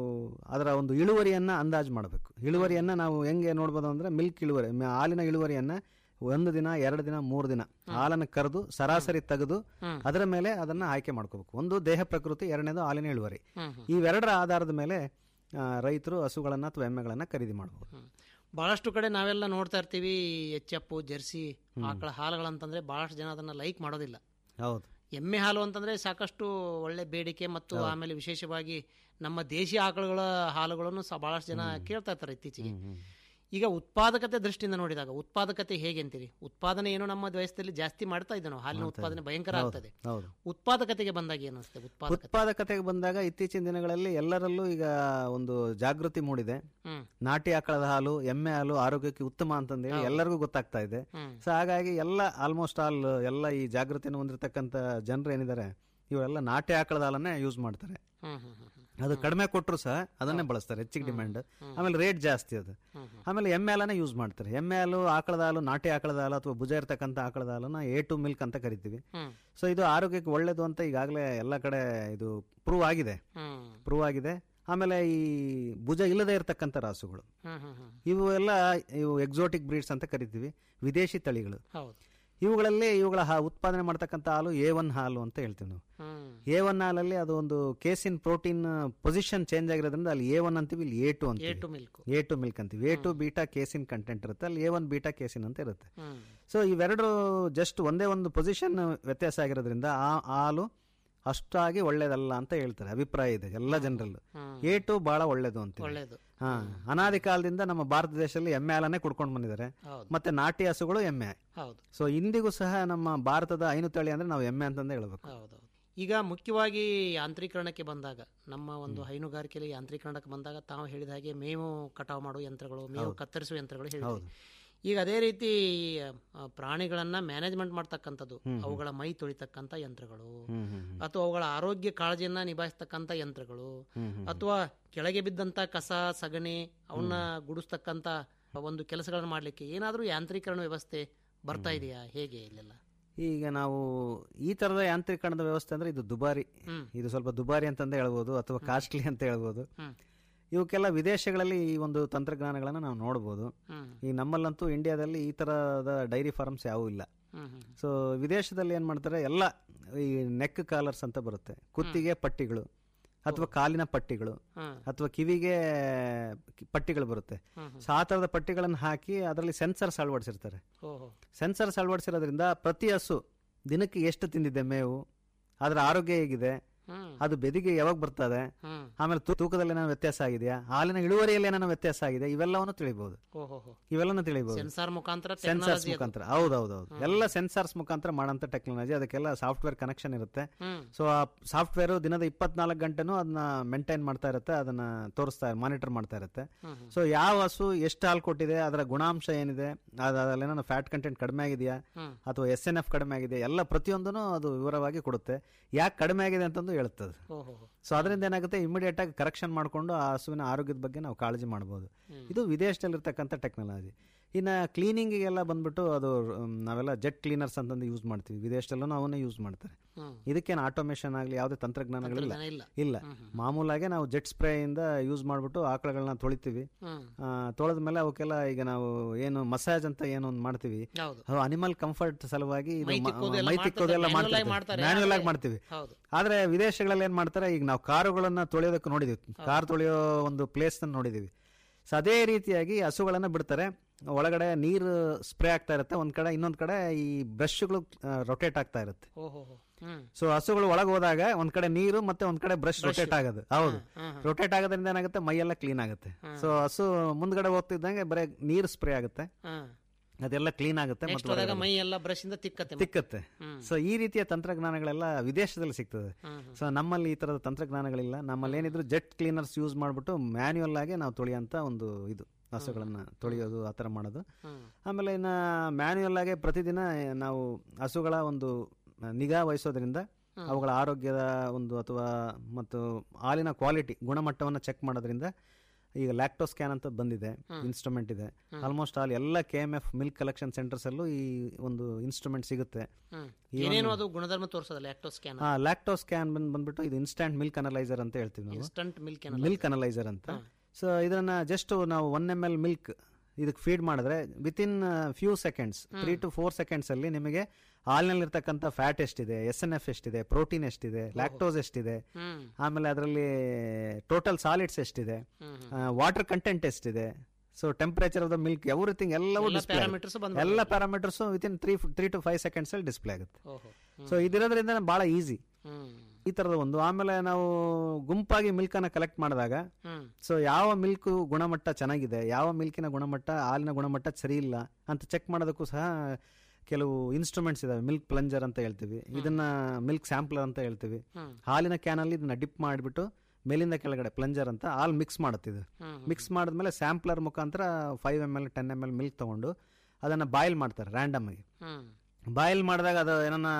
ಅದರ ಒಂದು ಇಳುವರಿಯನ್ನ ಅಂದಾಜು ಮಾಡಬೇಕು ಇಳುವರಿಯನ್ನ ನಾವು ಹೆಂಗೆ ನೋಡ್ಬೋದು ಅಂದ್ರೆ ಮಿಲ್ಕ್ ಇಳುವರಿ ಮ- ಹಾಲಿನ ಇಳುವರಿಯನ್ನ ಒಂದು ದಿನ ಎರಡು ದಿನ ಮೂರು ದಿನ ಹಾಲನ್ನು ಕರೆದು ಸರಾಸರಿ ತೆಗೆದು ಅದರ ಮೇಲೆ ಅದನ್ನ ಆಯ್ಕೆ ಮಾಡ್ಕೋಬೇಕು ಒಂದು ದೇಹ ಪ್ರಕೃತಿ ಎರಡನೇದು ಹಾಲಿನ ಇಳುವರಿ ಇವೆರಡರ ಆಧಾರದ ಮೇಲೆ ಆ, ರೈತರು ಹಸುಗಳನ್ನ ಅಥವಾ ಎಮ್ಮೆಗಳನ್ನ ಖರೀದಿ ಮಾಡಬಹುದು ಬಹಳಷ್ಟು ಕಡೆ ನಾವೆಲ್ಲ ನೋಡ್ತಾ ಇರ್ತೀವಿ ಎಚ್ ಎಫ್ ಜೆರ್ಸಿ ಆಕಳ ಹಾಲುಗಳಂತಂದ್ರೆ ಬಹಳಷ್ಟು ಜನ ಅದನ್ನ ಲೈಕ್ ಮಾಡೋದಿಲ್ಲ ಹೌದು ಎಮ್ಮೆ ಹಾಲು ಅಂತಂದ್ರೆ ಸಾಕಷ್ಟು ಒಳ್ಳೆ ಬೇಡಿಕೆ ಮತ್ತು ಆಮೇಲೆ ವಿಶೇಷವಾಗಿ ನಮ್ಮ ದೇಶಿ ಆಕಳುಗಳ ಹಾಲುಗಳನ್ನು ಸಹ ಬಹಳಷ್ಟು ಜನ ಕೇಳ್ತಾ ಇರ್ತಾರೆ ಇತ್ತೀಚೆಗೆ ಈಗ ಉತ್ಪಾದಕತೆ ದೃಷ್ಟಿಯಿಂದ ನೋಡಿದಾಗ ಉತ್ಪಾದಕತೆ ಹೇಗೆ ಅಂತೀರಿ ಉತ್ಪಾದನೆ ಏನು ನಮ್ಮ ದೇಶದಲ್ಲಿ ಜಾಸ್ತಿ ಮಾಡ್ತಾ ಇದ್ದೆ ನಾವು ಹಾಲಿನ ಉತ್ಪಾದನೆ ಭಯಂಕರ ಆಗ್ತದೆ ಹೌದು ಉತ್ಪಾದಕತೆಗೆ ಬಂದಾಗ ಏನು ಅನಿಸುತ್ತೆ ಉತ್ಪಾದಕತೆ ಉತ್ಪಾದಕತೆಗೆ ಬಂದಾಗ ಇತ್ತೀಚಿನ ದಿನಗಳಲ್ಲಿ ಎಲ್ಲರಲ್ಲೂ ಈಗ ಒಂದು ಜಾಗೃತಿ ಮೂಡಿದೆ ಹ್ಮ್ ನಾಟಿ ಆಕಳದ ಹಾಲು ಎಮ್ಮೆ ಹಾಲು ಆರೋಗ್ಯಕ್ಕೆ ಉತ್ತಮ ಅಂತಂದೇಳಿ ಎಲ್ಲರಿಗೂ ಗೊತ್ತಾಗ್ತಾ ಇದೆ ಹ್ಮ್. ಸೊ ಹಾಗಾಗಿ ಎಲ್ಲ ಆಲ್ಮೋಸ್ಟ್ ಆಲ್ ಎಲ್ಲ ಈ ಜಾಗೃತಿಯನ್ನು ಹೊಂದಿರತಕ್ಕಂತ ಜನರು ಏನಿದ್ದಾರೆ ಇವರೆಲ್ಲ ನಾಟಿ ಆಕಳದ ಹಾಲನ್ನೇ ಯೂಸ್ ಮಾಡ್ತಾರೆ ಹ್ಮ್ ಹ್ಮ್ ಹ್ಮ್ ಹ್ಮ್ ಅದು ಕಡಿಮೆ ಕೊಟ್ಟರು ಸಹ ಅದನ್ನೇ ಬಳಸ್ತಾರೆ ಹೆಚ್ಚಿಗೆ ಡಿಮ್ಯಾಂಡ್ ಆಮೇಲೆ ರೇಟ್ ಜಾಸ್ತಿ ಅದು ಆಮೇಲೆ ಎಮ್ಮೆ ಹಾಲನ್ನ ಯೂಸ್ ಮಾಡ್ತಾರೆ ಎಮ್ಮೆ ಹಾಲು ಆಕಳದ ಹಾಲು ನಾಟಿ ಆಕಳದ ಹಾಲು ಅಥವಾ ಭುಜ ಇರ್ತಕ್ಕಂಥ ಆಕಳದ ಹಾಲನ್ನ ಎ ಟು ಮಿಲ್ಕ್ ಅಂತ ಕರಿತೀವಿ ಹ್ಮ್. ಸೊ ಇದು ಆರೋಗ್ಯಕ್ಕೆ ಒಳ್ಳೇದು ಅಂತ ಈಗಾಗಲೇ ಎಲ್ಲ ಕಡೆ ಇದು ಪ್ರೂವ್ ಆಗಿದೆ ಹ್ಮ್ ಪ್ರೂವ್ ಆಗಿದೆ ಆಮೇಲೆ ಈ ಭುಜ ಇಲ್ಲದೆ ಇರತಕ್ಕಂಥ ರಾಸುಗಳು ಹ್ಮ್ ಹ್ಮ್ ಹ್ಮ್ ಇವು ಎಲ್ಲ ಇವು ಎಕ್ಸೋಟಿಕ್ ಬ್ರೀಡ್ಸ್ ಅಂತ ಕರಿತೀವಿ ವಿದೇಶಿ ತಳಿಗಳು ಹೌದು ಇವುಗಳಲ್ಲಿ ಇವುಗಳ ಹಾ- ಉತ್ಪಾದನೆ ಮಾಡ್ತಕ್ಕಂಥ ಹಾಲು ಎ ಒನ್ ಹಾಲು ಅಂತ ಹೇಳ್ತೀವಿ ನಾವು ಹ್ಮ್ ಎ ಒನ್ ಹಾಲಲ್ಲಿ ಅದು ಒಂದು ಕೇಸಿನ್ ಪ್ರೋಟೀನ್ ಪೊಸಿಷನ್ ಚೇಂಜ್ ಆಗಿರೋದ್ರಿಂದ ಅಲ್ಲಿ ಎ ಒನ್ ಅಂತೀವಿ ಇಲ್ಲಿ ಎ ಟು ಎ ಅಂತೀವಿ two milk A two milk ಅಂತೀವಿ A two beta casein content ಇರುತ್ತೆ ಅಲ್ಲಿ ಎ ಒನ್ ಬೀಟಾ ಕೇಸಿನ್ ಅಂತ ಇರುತ್ತೆ ಹ್ಮ್ ಸೊ ಇವೆರಡು ಜಸ್ಟ್ ಒಂದೇ ಒಂದು ಪೊಸಿಷನ್ ವ್ಯತ್ಯಾಸ ಆಗಿರೋದ್ರಿಂದ ಆ ಹಾಲು ಅಷ್ಟಾಗಿ ಒಳ್ಳೇದಲ್ಲ ಅಂತ ಹೇಳ್ತಾರೆ ಅಭಿಪ್ರಾಯ ಇದೆ ಎಲ್ಲ ಜನರಲ್ಲೂ ಎ ಟು ಬಹಳ ಒಳ್ಳೇದು ಅಂತ ಒಳ್ಳೇದು ಹಾ ಅನಾದಿ ಕಾಲದಿಂದ ನಮ್ಮ ಭಾರತ ದೇಶದಲ್ಲಿ ಎಮ್ಮೆ ಹಾಲನ್ನೇ ಕುಡ್ಕೊಂಡು ಬಂದಿದ್ದಾರೆ ಹೌದು ಮತ್ತೆ ನಾಟಿ ಹಸುಗಳು ಎಮ್ಮೆ ಹೌದು ಸೊ ಇಂದಿಗೂ ಸಹ ನಮ್ಮ ಭಾರತದ ಐನು ತಳಿ ಅಂದ್ರೆ ನಾವು ಎಮ್ಮೆ ಅಂತಂದೇ ಹೇಳ್ಬೇಕು ಹೌದೌದು ಈಗ ಮುಖ್ಯವಾಗಿ ಯಾಂತ್ರೀಕರಣಕ್ಕೆ ಬಂದಾಗ ನಮ್ಮ ಒಂದು ಹೈನುಗಾರಿಕೆಯಲ್ಲಿ ಯಾಂತ್ರೀಕರಣಕ್ಕೆ ಬಂದಾಗ ತಾವು ಹೇಳಿದ ಹಾಗೆ ಮೇವು ಕಟಾವು ಮಾಡುವ ಯಂತ್ರಗಳು ಮೇವು ಕತ್ತರಿಸುವ ಯಂತ್ರಗಳು ಹೇಳಿದ್ರಿ ಈಗ ಅದೇ ರೀತಿ ಆ, ಪ್ರಾಣಿಗಳನ್ನ ಮ್ಯಾನೇಜ್ಮೆಂಟ್ ಮಾಡ್ತಕ್ಕಂಥದ್ದು ಅವುಗಳ ಮೈ ತೊಳಿತಕ್ಕಂಥ ಯಂತ್ರಗಳು ಅಥವಾ ಅವುಗಳ ಆರೋಗ್ಯ ಕಾಳಜಿಯನ್ನ ನಿಭಾಯಿಸ್ತಕ್ಕಂಥ ಯಂತ್ರಗಳು ಅಥವಾ ಕೆಳಗೆ ಬಿದ್ದಂತ ಕಸ ಸಗಣಿ ಅವನ್ನ ಗುಡಿಸ್ತಕ್ಕಂಥ ಒಂದು ಕೆಲಸಗಳನ್ನ ಮಾಡ್ಲಿಕ್ಕೆ ಏನಾದರೂ ಯಾಂತ್ರೀಕರಣ ವ್ಯವಸ್ಥೆ ಬರ್ತಾ ಇದೆಯಾ ಹೇಗೆ ಇಲ್ಲೆಲ್ಲ ಈಗ ನಾವು ಈ ತರದ ಯಾಂತ್ರೀಕರಣದ ವ್ಯವಸ್ಥೆ ಅಂದ್ರೆ ಇದು ದುಬಾರಿ ಇದು ಸ್ವಲ್ಪ ದುಬಾರಿ ಅಂತಂದೇ ಹೇಳ್ಬೋದು ಅಥವಾ ಕಾಸ್ಟ್ಲಿ ಅಂತ ಹೇಳ್ಬೋದು ಹ್ಮ್. ಇವಕ್ಕೆಲ್ಲ ವಿದೇಶಗಳಲ್ಲಿ ಈ ಒಂದು ತಂತ್ರಜ್ಞಾನಗಳನ್ನ ನಾವು ನೋಡ್ಬೋದು ಹ್ಮ್ ಈ ನಮ್ಮಲ್ಲಂತೂ ಇಂಡಿಯಾದಲ್ಲಿ ಈ ತರದ ಡೈರಿ ಫಾರ್ಮ್ಸ್ ಯಾವೂ ಇಲ್ಲ ಹ್ಮ್ ಹ್ಮ್ ಸೊ ವಿದೇಶದಲ್ಲಿ ಏನ್ ಮಾಡ್ತಾರೆ ಎಲ್ಲ ಈ ನೆಕ್ ಕಾಲರ್ಸ್ ಅಂತ ಬರುತ್ತೆ ಕುತ್ತಿಗೆ ಪಟ್ಟಿಗಳು ಅಥವಾ ಕಾಲಿನ ಪಟ್ಟಿಗಳು ಹ್ಮ್. ಅಥವಾ ಕಿವಿಗೆ ಕಿ- ಪಟ್ಟಿಗಳು ಬರುತ್ತೆ ಸೊ ಆ ತರದ ಪಟ್ಟಿಗಳನ್ನು ಹಾಕಿ ಅದರಲ್ಲಿ ಸೆನ್ಸರ್ಸ್ ಅಳವಡಿಸಿರ್ತಾರೆ ಓಹೋ ಸೆನ್ಸರ್ಸ್ ಅಳವಡಿಸಿರೋದ್ರಿಂದ ಪ್ರತಿ ಹಸು ದಿನಕ್ಕೆ ಎಷ್ಟು ತಿಂದಿದೆ ಮೇವು ಅದರ ಆರೋಗ್ಯ ಹೇಗಿದೆ ಹ್ಮ್ ಅದು ಬೆದಿಗೆ ಯಾವಾಗ ಬರ್ತದೆ ಹ್ಮ್ ಆಮೇಲೆ ತೂ- ತೂಕದಲ್ಲಿ ಏನೋ ವ್ಯತ್ಯಾಸ ಆಗಿದೆಯಾ ಹಾಲಿನ ಇಳುವರಿಯಲ್ಲಿ ಏನೋ ವ್ಯತ್ಯಾಸ ಆಗಿದೆ ಇವೆಲ್ಲವನ್ನು ತಿಳಿಬಹುದು ಓಹೋ ಇವೆಲ್ಲನೂ ತಿಳಿಬಹುದು ಸೆನ್ಸಾರ್ ಮುಖಾಂತರ ಸೆನ್ಸರ್ಸ್ technology ಅದು. ಮುಖಾಂತರ ಹೌದೌದೌದು ಎಲ್ಲ ಸೆನ್ಸರ್ಸ್ ಮುಖಾಂತರ ಮಾಡೋಂಥ ಟೆಕ್ನಾಲಜಿ ಅದಕ್ಕೆಲ್ಲ ಸಾಫ್ಟ್ವೇರ್ ಕನೆಕ್ಷನ್ ಇರುತ್ತೆ ಹ್ಮ್ ಸೊ ಆ ಸಾಫ್ಟ್ವೇರ್ ದಿನದ ಇಪ್ಪತ್ನಾಲ್ಕು ಗಂಟೆನೂ ಅದನ್ನ ಮೇಂಟೈನ್ ಮಾಡ್ತಾ ಇರುತ್ತೆ ಅದನ್ನ ತೋರಿಸ್ತಾ ಮಾನಿಟರ್ ಮಾಡ್ತಾ ಇರುತ್ತೆ ಸೊ ಯಾವ ಹಸು ಎಷ್ಟು ಹಾಲು ಕೊಟ್ಟಿದೆ ಅದರ ಗುಣಾಂಶ ಏನಿದೆ ಅದರಲ್ಲೇನೋ ಫ್ಯಾಟ್ ಕಂಟೆಂಟ್ ಕಡಿಮೆ ಆಗಿದೆಯಾ ಅಥವಾ ಎಸ್ ಎನ್ ಎಫ್ ಕಡಿಮೆ ಆಗಿದೆ ಎಲ್ಲ ಪ್ರತಿಯೊಂದನ್ನು ಅದು ವಿವರವಾಗಿ ಕೊಡುತ್ತೆ ಯಾಕೆ ಕಡಿಮೆ ಆಗಿದೆ ಅಂತಂದು ಹೇಳುತ್ತದೆ ಓಹೋ ಸೊ ಸೊ ಅದರಿಂದ ಏನಾಗುತ್ತೆ ಇಮಿಡಿಯೇಟ್ ಆಗಿ ಕರೆಕ್ಷನ್ ಮಾಡಿಕೊಂಡು ಆ ಹಸುವಿನ ಆರೋಗ್ಯದ ಬಗ್ಗೆ ನಾವು ಕಾಳಜಿ ಮಾಡ್ಬೋದು ಇದು ವಿದೇಶದಲ್ಲಿರ್ತಕ್ಕಂಥ ಟೆಕ್ನಾಲಜಿ ಇನ್ನು ಕ್ಲೀನಿಂಗಿಗೆಲ್ಲ ಬಂದ್ಬಿಟ್ಟು ಅದು ಮ್, ನಾವೆಲ್ಲ ಜೆಟ್ ಕ್ಲೀನರ್ಸ್ ಅಂತಂದು ಯೂಸ್ ಮಾಡ್ತೀವಿ ವಿದೇಶದಲ್ಲೂ ಅವನ್ನೇ ಯೂಸ್ ಮಾಡ್ತಾರೆ ಹ್ಮ್. ಇದಕ್ಕೇನು ಆಟೋಮೇಷನ್ ಆಗಲಿ ಯಾವುದೇ ತಂತ್ರಜ್ಞಾನಗಳಿಲ್ಲ ತಂತ್ರಜ್ಞಾನ ಇಲ್ಲ. ಇಲ್ಲ ಮಾಮೂಲಾಗೆ ನಾವು ಜೆಟ್ ಸ್ಪ್ರೇಯಿಂದ ಯೂಸ್ ಮಾಡಿಬಿಟ್ಟು ಆಕಳುಗಳನ್ನ ತೊಳಿತೀವಿ ಹ್ಮ್. ತೊಳೆದ ಮೇಲೆ ಅವಕ್ಕೆಲ್ಲ ಈಗ ನಾವು ಏನು ಮಸಾಜ್ ಅಂತ ಏನೋ ಒಂದು ಮಾಡ್ತೀವಿ ಹೌದು. ಅದು ಅನಿಮಲ್ ಕಂಫರ್ಟ್ ಸಲುವಾಗಿ ಇದು ಮೈ ಮ- ತಿಕ್ಕೋದು ಎಲ್ಲ ಮೈ ತಿಕ್ಕೋದು ಎಲ್ಲ ಮಾಡ್ತಾರೆ, manual ಆಗಿ ಮಾಡ್ತಾರೆ ಮಾಡ್ತಾರೆ. ಮ್ಯಾನ್ಯಲ್ ಆಗಿ ಆದ್ರೆ- ಮಾಡ್ತೀವಿ ಹೌದು. ಆದ್ರೆ ವಿದೇಶಗಳಲ್ಲಿ ಏನ್ ಮಾಡ್ತಾರೆ ಈಗ ನಾವು ಕಾರುಗಳನ್ನ ತೊಳೆಯೋದಕ್ಕೆ ನೋಡಿದೀವಿ ಕಾರ್ ತೊಳೆಯೋ ಒಂದು ಪ್ಲೇಸ್ ನೋಡಿದೀವಿ ಸೊ ಅದೇ ರೀತಿಯಾಗಿ ಹಸುಗಳನ್ನ ಬಿಡ್ತಾರೆ ಒಳಗಡೆ ನೀರು ಸ್ಪ್ರೇ ಆಗ್ತಾ ಇರುತ್ತೆ ಒಂದ್ ಕಡೆ ಇನ್ನೊಂದ್ ಕಡೆ ಈ ಬ್ರಷ್ಗಳು ರೊಟೇಟ್ ಆಗ್ತಾ ಇರುತ್ತೆ ಓಹೋ ಹ್ಮ್ ಸೊ ಹಸುಗಳು ಒಳಗೆ ಹೋದಾಗ ಒಂದ್ ಕಡೆ ನೀರು ಮತ್ತೆ ಒಂದ್ ಕಡೆ ಬ್ರಷ್ ರೊಟೇಟ್ ಆಗೋದು ಹೌದು ರೊಟೇಟ್ ಆಗೋದ್ರಿಂದ ಏನಾಗುತ್ತೆ ಮೈಯೆಲ್ಲ ಕ್ಲೀನ್ ಆಗುತ್ತೆ ಸೊ ಹಸು ಮುಂದ್ಗಡೆ ಹೋಗ್ತಿದ್ದಂಗೆ ಬರೀ ನೀರು ಸ್ಪ್ರೇ ಆಗುತ್ತೆ ಹ್ಮ್ ಅದೆಲ್ಲ ಕ್ಲೀನ್ ಆಗುತ್ತೆ ನೆಕ್ಸ್ಟ್ ಮತ್ತೆ ಹೋದಾಗ ಹೊರಗಡೆ ಮೈ ಎಲ್ಲ ಬ್ರಷ್ ಇಂದ ತಿಕ್ಕತ್ತೆ ಮತ್ತೆ. ತಿಕ್ಕತ್ತೆ ಸೊ ಈ ರೀತಿಯ ತಂತ್ರಜ್ಞಾನಗಳೆಲ್ಲ ವಿದೇಶದಲ್ಲಿ ಸಿಗ್ತದೆ ಸೊ ನಮ್ಮಲ್ಲಿ ಈ ತರದ ತಂತ್ರಜ್ಞಾನಗಳಿಲ್ಲ ನಮ್ಮಲ್ಲಿ ಏನಿದ್ರು ಜೆಟ್ ಕ್ಲೀನರ್ಸ್ ಯೂಸ್ ಮಾಡ್ಬಿಟ್ಟು ಮ್ಯಾನ್ಯುಯಲ್ ಆಗಿ ನಾವು ತೊಳೆಯಂತ ಒಂದು ಇದು ಹಸುಗಳನ್ನ ತೊಳೆಯೋದು ಆ ಥರ ಮಾಡೋದು ಆಮೇಲೆ ಇನ್ನು ಮ್ಯಾನ್ಯುಯಲ್ ಆಗಿ ಪ್ರತಿದಿನ ನಾವು ಹಸುಗಳ ಒಂದು ನಿಗಾ ವಹಿಸೋದ್ರಿಂದ ಅವುಗಳ ಆರೋಗ್ಯದ ಒಂದು ಅಥವಾ ಮತ್ತು ಹಾಲಿನ ಕ್ವಾಲಿಟಿ ಗುಣಮಟ್ಟವನ್ನು ಚೆಕ್ ಮಾಡೋದ್ರಿಂದ ಈಗ ಲ್ಯಾಕ್ಟೋ ಸ್ಕ್ಯಾನ್ ಅಂತ ಬಂದಿದೆ ಇನ್ಸ್ಟ್ರೂಮೆಂಟ್ ಇದೆ ಆಲ್ಮೋಸ್ಟ್ ಆಲ್ ಎಲ್ಲ K M F milk collection centres ಅಲ್ಲೂ ಈ ಒಂದು ಇನ್ಸ್ಟ್ರೂಮೆಂಟ್ ಸಿಗುತ್ತೆ ಹ್ಮ್ ಏನೇನು ಅದು ಗುಣಧರ್ಮ ತೋರಿಸೋದಲ್ಲ ಆಕ್ಟೋ ಸ್ಕ್ಯಾನ್ ಆ ಲ್ಯಾಕ್ಟೋ ಸ್ಕ್ಯಾನ್ ಬಂದ್ ಬಂದ್ಬಿಟ್ಟು ಇದು ಇನ್ಸ್ಟ್ಯಾಂಟ್ ಮಿಲ್ಕ್ ಅನಲೈಸರ್ ಅಂತ ಹೇಳ್ತೀವಿ ನಾವು ಇನ್ಸ್ಟಂಟ್ ಮಿಲ್ಕ್ ಮಿಲ್ಕ್ ಅನಲೈಸರ್ ಅಂತ ಸೊ ಇದನ್ನ ಜಸ್ಟ್ ನಾವು ಒನ್ ಎಮ್ ಎಲ್ ಮಿಲ್ಕ್ ಇದಕ್ಕೆ ಫೀಡ್ ಮಾಡಿದ್ರೆ within few seconds three to four seconds ಅಲ್ಲಿ ನಿಮಗೆ ಹಾಲಿನಲ್ಲಿರ್ತಕ್ಕಂಥ ಫ್ಯಾಟ್ ಎಷ್ಟಿದೆ ಎಸ್ ಎನ್ ಎಫ್ ಎಷ್ಟಿದೆ ಪ್ರೋಟೀನ್ ಎಷ್ಟಿದೆ ಲ್ಯಾಕ್ಟೋಸ್ ಎಷ್ಟಿದೆ ಆಮೇಲೆ ಅದರಲ್ಲಿ ಟೋಟಲ್ ಸಾಲಿಡ್ಸ್ ಎಷ್ಟಿದೆ ವಾಟರ್ ಕಂಟೆಂಟ್ ಎಷ್ಟಿದೆ so temperature of the milk everything ಎಲ್ಲವೂ ಡಿಸ್ಪ್ಲೇ parameters ಬಂದ್ಬಿಡುತ್ತೆ. ಎಲ್ಲ parameters within three three two five seconds ಅಲ್ಲಿ ಡಿಸ್ಪ್ಲೇ ಆಗುತ್ತೆ ಓಹೋ ಸೊ ಇದಿರೋದ್ರಿಂದ ಬಹಳ ಈಸಿ ಹ್ಮ್ ಈ ತರದ ಒಂದು ಆಮೇಲೆ ನಾವು ಗುಂಪಾಗಿ ಮಿಲ್ಕ್ ಅನ್ನ ಕಲೆಕ್ಟ್ ಮಾಡಿದಾಗ ಹ್ಮ್ ಸೊ ಯಾವ ಮಿಲ್ಕ್ ಗುಣಮಟ್ಟ ಚೆನ್ನಾಗಿದೆ ಯಾವ ಮಿಲ್ಕಿನ ಗುಣಮಟ್ಟ ಹಾಲಿನ ಗುಣಮಟ್ಟ ಸರಿ ಇಲ್ಲ ಅಂತ ಚೆಕ್ ಮಾಡೋದಕ್ಕೂ ಸಹ ಕೆಲವು ಇನ್ಸ್ಟ್ರೂಮೆಂಟ್ಸ್ ಇದಾವೆ ಮಿಲ್ಕ್ ಪ್ಲಂಜರ್ ಅಂತ ಹೇಳ್ತೀವಿ ಇದನ್ನ ಮಿಲ್ಕ್ ಸ್ಯಾಂಪ್ಲರ್ ಅಂತ ಹೇಳ್ತೀವಿ ಹಾಲಿನ ಕ್ಯಾನಲ್ಲಿ ಇದನ್ನ ಡಿಪ್ ಮಾಡಿಬಿಟ್ಟು ಮೇಲಿಂದ ಕೆಳಗಡೆ ಪ್ಲಂಜರ್ ಅಂತ ಹಾಲು ಮಿಕ್ಸ್ ಮಾಡುತ್ತೆ ಇದು ಮಿಕ್ಸ್ ಮಾಡಿದ್ಮೇಲೆ ಸ್ಯಾಂಪ್ಲರ್ ಮುಖಾಂತರ five M L ten M L milk ತಗೊಂಡು ಅದನ್ನ ಬಾಯ್ಲ್ ಮಾಡ್ತಾರೆ ರ್ಯಾಂಡಮ್ ಆಗಿ ಹ್ಮ್ ಬಾಯ್ಲ್ ಮಾಡಿದಾಗ ಅದು ಏನನ್ನ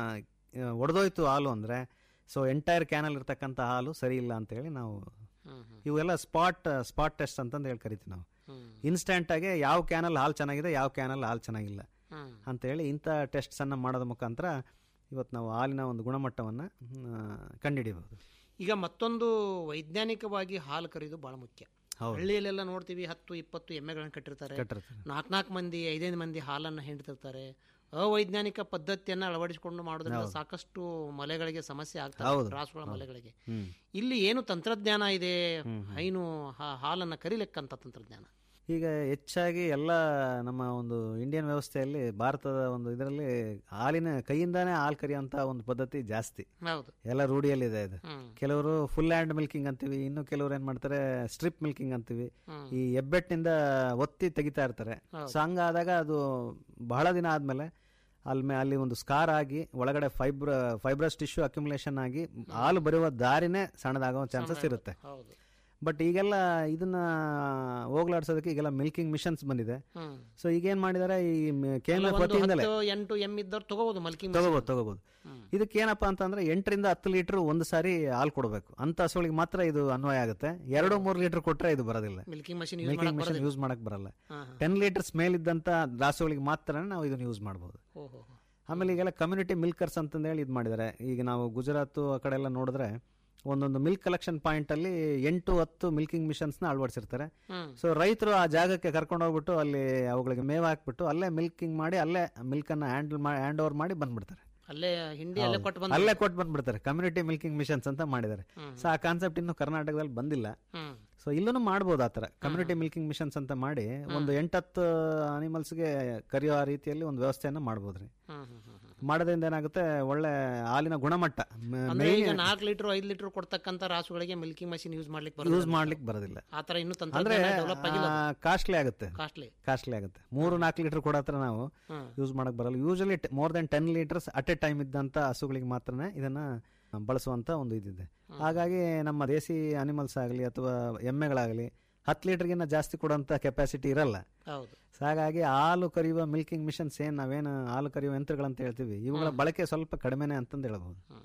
ಒಡೆದೋಯ್ತು ಹಾಲು ಅಂದ್ರೆ ಸೊ ಎಂಟೈರ್ ಕ್ಯಾನಲ್ ಇರ್ತಕ್ಕಂಥ ಹಾಲು ಸರಿ ಇಲ್ಲ ಅಂತ ಹೇಳಿ ನಾವು ಇವೆಲ್ಲ ಸ್ಪಾಟ್ ಸ್ಪಾಟ್ ಟೆಸ್ಟ್ ಅಂತಂದು ಹೇಳಿ ಕರಿತೀವಿ ನಾವು ಇನ್ಸ್ಟೆಂಟ್ ಆಗಿ ಯಾವ ಕ್ಯಾನಲ್ ಹಾಲು ಚೆನ್ನಾಗಿದೆ ಯಾವ ಕ್ಯಾನಲ್ ಹಾಲು ಚೆನ್ನಾಗಿಲ್ಲ ಹ್ಮ್ ಅಂತ ಹೇಳಿ ಇಂಥ ಟೆಸ್ಟ್ಸ್ ಅನ್ನ ಮಾಡೋದ್ರ ಮುಖಾಂತರ ಇವತ್ತು ನಾವು ಹಾಲಿನ ಒಂದು ಗುಣಮಟ್ಟವನ್ನ ಆ, ಕಂಡುಹಿಡಿಯಬಹುದು ಈಗ ಮತ್ತೊಂದು ವೈಜ್ಞಾನಿಕವಾಗಿ ಹಾಲು ಕರೆಯೋದು ಬಹಳ ಮುಖ್ಯ ಹೌದು. ಹಳ್ಳಿಯಲ್ಲೆಲ್ಲ ನೋಡ್ತೀವಿ ಹತ್ತು ಇಪ್ಪತ್ತು ಎಮ್ಮೆಗಳನ್ನ ಕಟ್ಟಿರ್ತಾರೆ ಕಟ್ಟಿರ್ತಾರೆ. ನಾಲ್ಕು ನಾಲ್ಕು ಮಂದಿ ಐದೈದು ಮಂದಿ ಹಾಲನ್ನು ಹಿಂಡ್ತಿರ್ತಾರೆ ಅವೈಜ್ಞಾನಿಕ ಪದ್ಧತಿಯನ್ನ ಅಳವಡಿಸಿಕೊಂಡು ಮಾಡೋದ್ರಿಂದ ಸಾಕಷ್ಟು ಮಲೆಗಳಿಗೆ ಸಮಸ್ಯೆ ಆಗ್ತದೆ ಹೌದು. ರಾಸುಗಳ ಮಲೆಗಳಿಗೆ ಇಲ್ಲಿ ಏನು ತಂತ್ರಜ್ಞಾನ ಇದೆ ಹೈನು ಹಾ- ಹಾಲನ್ನ ಕರಿಲೆಕ್ಕಂತ ತಂತ್ರಜ್ಞಾನ ಈಗ ಹೆಚ್ಚಾಗಿ ಎಲ್ಲ ನಮ್ಮ ಒಂದು ಇಂಡಿಯನ್ ವ್ಯವಸ್ಥೆಯಲ್ಲಿ ಭಾರತದ ಒಂದು ಇದರಲ್ಲಿ ಹಾಲಿನ ಕೈಯಿಂದಾನೇ ಹಾಲು ಕರಿಯುವಂತ ಒಂದು ಪದ್ಧತಿ ಜಾಸ್ತಿ ಹೌದು ಎಲ್ಲ ರೂಢಿಯಲ್ಲಿದೆ ಇದು ಹ್ಮ್. ಕೆಲವರು ಫುಲ್ ಹ್ಯಾಂಡ್ ಮಿಲ್ಕಿಂಗ್ ಅಂತೀವಿ ಇನ್ನು ಕೆಲವರು ಏನ್ ಮಾಡ್ತಾರೆ ಸ್ಟ್ರಿಪ್ ಮಿಲ್ಕಿಂಗ್ ಅಂತೀವಿ ಈ ಹೆಬ್ಬೆಟ್ಟಿನಿಂದ ಒತ್ತಿ ತೆಗಿತಾ ಇರ್ತಾರೆ ಸೊ ಹಂಗಾದಾಗ ಅದು ಬಹಳ ದಿನ ಆದ್ಮೇಲೆ ಅಲ್ಲಿ ಮೇ- ಅಲ್ಲಿ ಒಂದು ಸ್ಕಾರ್ ಆಗಿ ಒಳಗಡೆ ಫೈಬ್ರ ಫೈಬ್ರಸ್ ಟಿಶ್ಯೂ ಅಕ್ಯುಮುಲೇಷನ್ ಆಗಿ ಹಾಲು ಬರುವ ದಾರಿನೇ ಸಣ್ಣದಾಗೋ ಚಾನ್ಸಸ್ ಇರುತ್ತೆ ಹೌದು ಬಟ್ ಈಗೆಲ್ಲ ಇದನ್ನ ಹೋಗ್ಲಾಡ್ಸೋದಕ್ಕೆ ಈಗೆಲ್ಲ ಮಿಲ್ಕಿಂಗ್ ಮಿಷನ್ಸ್ ಬಂದಿದೆ ಹ್ಮ್ ಸೊ ಈಗೇನ್ ಮಾಡಿದಾರೆ ಈ ಕೆ ಎಮ್ ಎಫ್ ಒಂದು ವತಿಯಿಂದಲೇ ಹತ್ತು ಎಂಟು ಎಮ್ ಇದ್ದವ್ರು ತಗೋಬಹುದು ಮಲ್ಕಿಂಗ್ ತಗೋಬಹುದು ತಗೋಬಹುದು ಇದಕ್ಕೆ ಏನಪ್ಪಾ ಅಂತಂದ್ರೆ ಎಂಟರಿಂದ ಹತ್ತು ಲೀಟರ್ ಒಂದು ಸಾರಿ ಹಾಲು ಕೊಡಬೇಕು ಅಂತ ಹಸುಗಳಿಗೆ ಮಾತ್ರ ಇದು ಅನ್ವಯ ಆಗುತ್ತೆ ಎರಡು ಮೂರು ಲೀಟರ್ ಕೊಟ್ರೆ ಇದು ಬರೋದಿಲ್ಲ ಮಿಲ್ಕಿಂಗ್ ಮಷಿನ್ ಯೂಸ್ ಮಿಲ್ಕಿಂಗ್ ಮಾಡಕ್ ಮಿಷನ್ ಬರೋದಿಲ್ಲ ಯೂಸ್ ಮಾಡಕ್ ಬರಲ್ಲ ಹಾ, ಹಾ. ಟೆನ್ ಲೀಟರ್ಸ್ ಮೇಲಿದ್ದಂತ ರಾಸುಗಳಿಗೆ ಮಾತ್ರ ನಾವು ಇದನ್ನ ಯೂಸ್ ಮಾಡಬಹುದು ಓ ಹೋ ಹೋ. ಆಮೇಲೆ ಈಗೆಲ್ಲ ಕಮ್ಯುನಿಟಿ ಮಿಲ್ಕರ್ಸ್ ಅಂತಂದು ಹೇಳಿ ಇದು ಮಾಡಿದ್ದಾರೆ ಈಗ ನಾವು ಗುಜರಾತ್ ಆ ಕಡೆ ಎಲ್ಲ ನೋಡಿದ್ರೆ ಒಂದೊಂದು ಮಿಲ್ಕ್ ಕಲೆಕ್ಷನ್ ಪಾಯಿಂಟ್ ಅಲ್ಲಿ ಎಂಟು ಹತ್ತು ಮಿಲ್ಕಿಂಗ್ ಮಿಷನ್ಸ್ ನ ಅಳವಡಿಸಿರ್ತಾರೆ ಹ್ಮ್. ಸೊ ರೈತರು ಆ ಜಾಗಕ್ಕೆ ಕರ್ಕೊಂಡು ಹೋಗ್ಬಿಟ್ಟು ಅಲ್ಲಿ ಅವುಗಳಿಗೆ ಮೇವು ಹಾಕ್ಬಿಟ್ಟು ಅಲ್ಲೇ ಮಿಲ್ಕಿಂಗ್ ಮಾಡಿ ಅಲ್ಲೇ ಮಿಲ್ಕ್ ಅನ್ನ ಹ್ಯಾಂಡಲ್ ಹ್ಯಾಂಡ್ ಓವರ್ ಮಾಡಿ ಬಂದ್ಬಿಡ್ತಾರೆ ಅಲ್ಲೇ ಹಿಂಡಿ ಅಲ್ಲೇ ಕೊಟ್ಟು ಬಂದು ಅಲ್ಲೇ ಕೊಟ್ಟು ಬಂದ್ಬಿಡ್ತಾರೆ ಕಮ್ಯುನಿಟಿ ಮಿಲ್ಕಿಂಗ್ ಮಿಷನ್ಸ್ ಅಂತ ಮಾಡಿದ್ದಾರೆ ಸೊ ಆ ಕಾನ್ಸೆಪ್ಟ್ ಇನ್ನು ಕರ್ನಾಟಕದಲ್ಲಿ ಬಂದಿಲ್ಲ ಹ್ಮ್ ಸೊ ಇಲ್ಲೂ ಮಾಡ್ಬೋದು ಆತರ ಕಮ್ಯುನಿಟಿ ಮಿಲ್ಕಿಂಗ್ ಮಿಷನ್ಸ್ ಅಂತ ಮಾಡಿ ಒಂದು ಎಂಟತ್ತು ಅನಿಮಲ್ಸ್ಗೆ ಕರೆಯೋ ಆ ರೀತಿಯಲ್ಲಿ ಒಂದು ವ್ಯವಸ್ಥೆಯನ್ನ ಮಾಡ್ಬೋದ್ರಿ ಹ್ಮ್ ಹ್ಮ್ ಹ್ಮ್ ಹ್ಮ್. ಮಾಡೋದ್ರಿಂದ ಏನಾಗುತ್ತೆ ಒಳ್ಳೆ ಹಾಲಿನ ಗುಣಮಟ್ಟ ಅಂದ್ರೆ ಈಗ ನಾಲ್ಕು ಲೀಟರ್ ಐದು ಲೀಟರ್ ಕೊಡ್ತಕ್ಕಂತ ರಾಸುಗಳಿಗೆ ಮಿಲ್ಕಿಂಗ್ ಮಷಿನ್ ಯೂಸ್ ಮಾಡ್ಲಿಕ್ಕೆ ಬರೋದು ಯೂಸ್ ಮಾಡ್ಲಿಕ್ಕೆ ಬರೋದಿಲ್ಲ ಆತರ ಇನ್ನು ಅಂದ್ರೆ ತಂತ್ರಜ್ಞಾನ ಡೆವಲಪ್ ಆಗಿಲ್ಲ ಕಾಸ್ಟ್ಲಿ ಆಗುತ್ತೆ ಕಾಸ್ಟ್ಲಿ ಕಾಸ್ಟ್ಲಿ ಆಗುತ್ತೆ ಮೂರು ನಾಲ್ಕು ಲೀಟರ್ ಕೊಡತ್ರ ನಾವು ಹ್ಮ್. ಯೂಸ್ ಮಾಡಕ್ ಬರಲ್ಲ usually more than ten litres at a time ಇದ್ದಂತ ಹಸುಗಳಿಗೆ ಮಾತ್ರನೇ ಇದನ್ನ ಬಳಸುವಂತ ಒಂದು ಇದಿದೆ ಹಾಗಾಗಿ ನಮ್ಮ ದೇಸಿ ಅನಿಮಲ್ಸ್ ಆಗಲಿ ಅಥವಾ ಎಮ್ಮೆಗಳಾಗಲಿ ಹತ್ತು ಲೀಟರ್ಗಿನ್ನ ಜಾಸ್ತಿ ಕೊಡುವಂತ ಕೆಪಾಸಿಟಿ ಇರಲ್ಲ ಹೌದು ಸೊ ಹಾಗಾಗಿ ಹಾಲು ಕರೆಯುವ ಮಿಲ್ಕಿಂಗ್ ಮಿಷನ್ಸ್ ಏನ್ ನಾವೇನು ಹಾಲು ಕರೆಯುವ ಯಂತ್ರಗಳಂತ ಹೇಳ್ತೀವಿ ಇವುಗಳ ಬಳಕೆ ಸ್ವಲ್ಪ ಕಡಿಮೆನೆ ಅಂತಂದು ಹೇಳ್ಬೋದು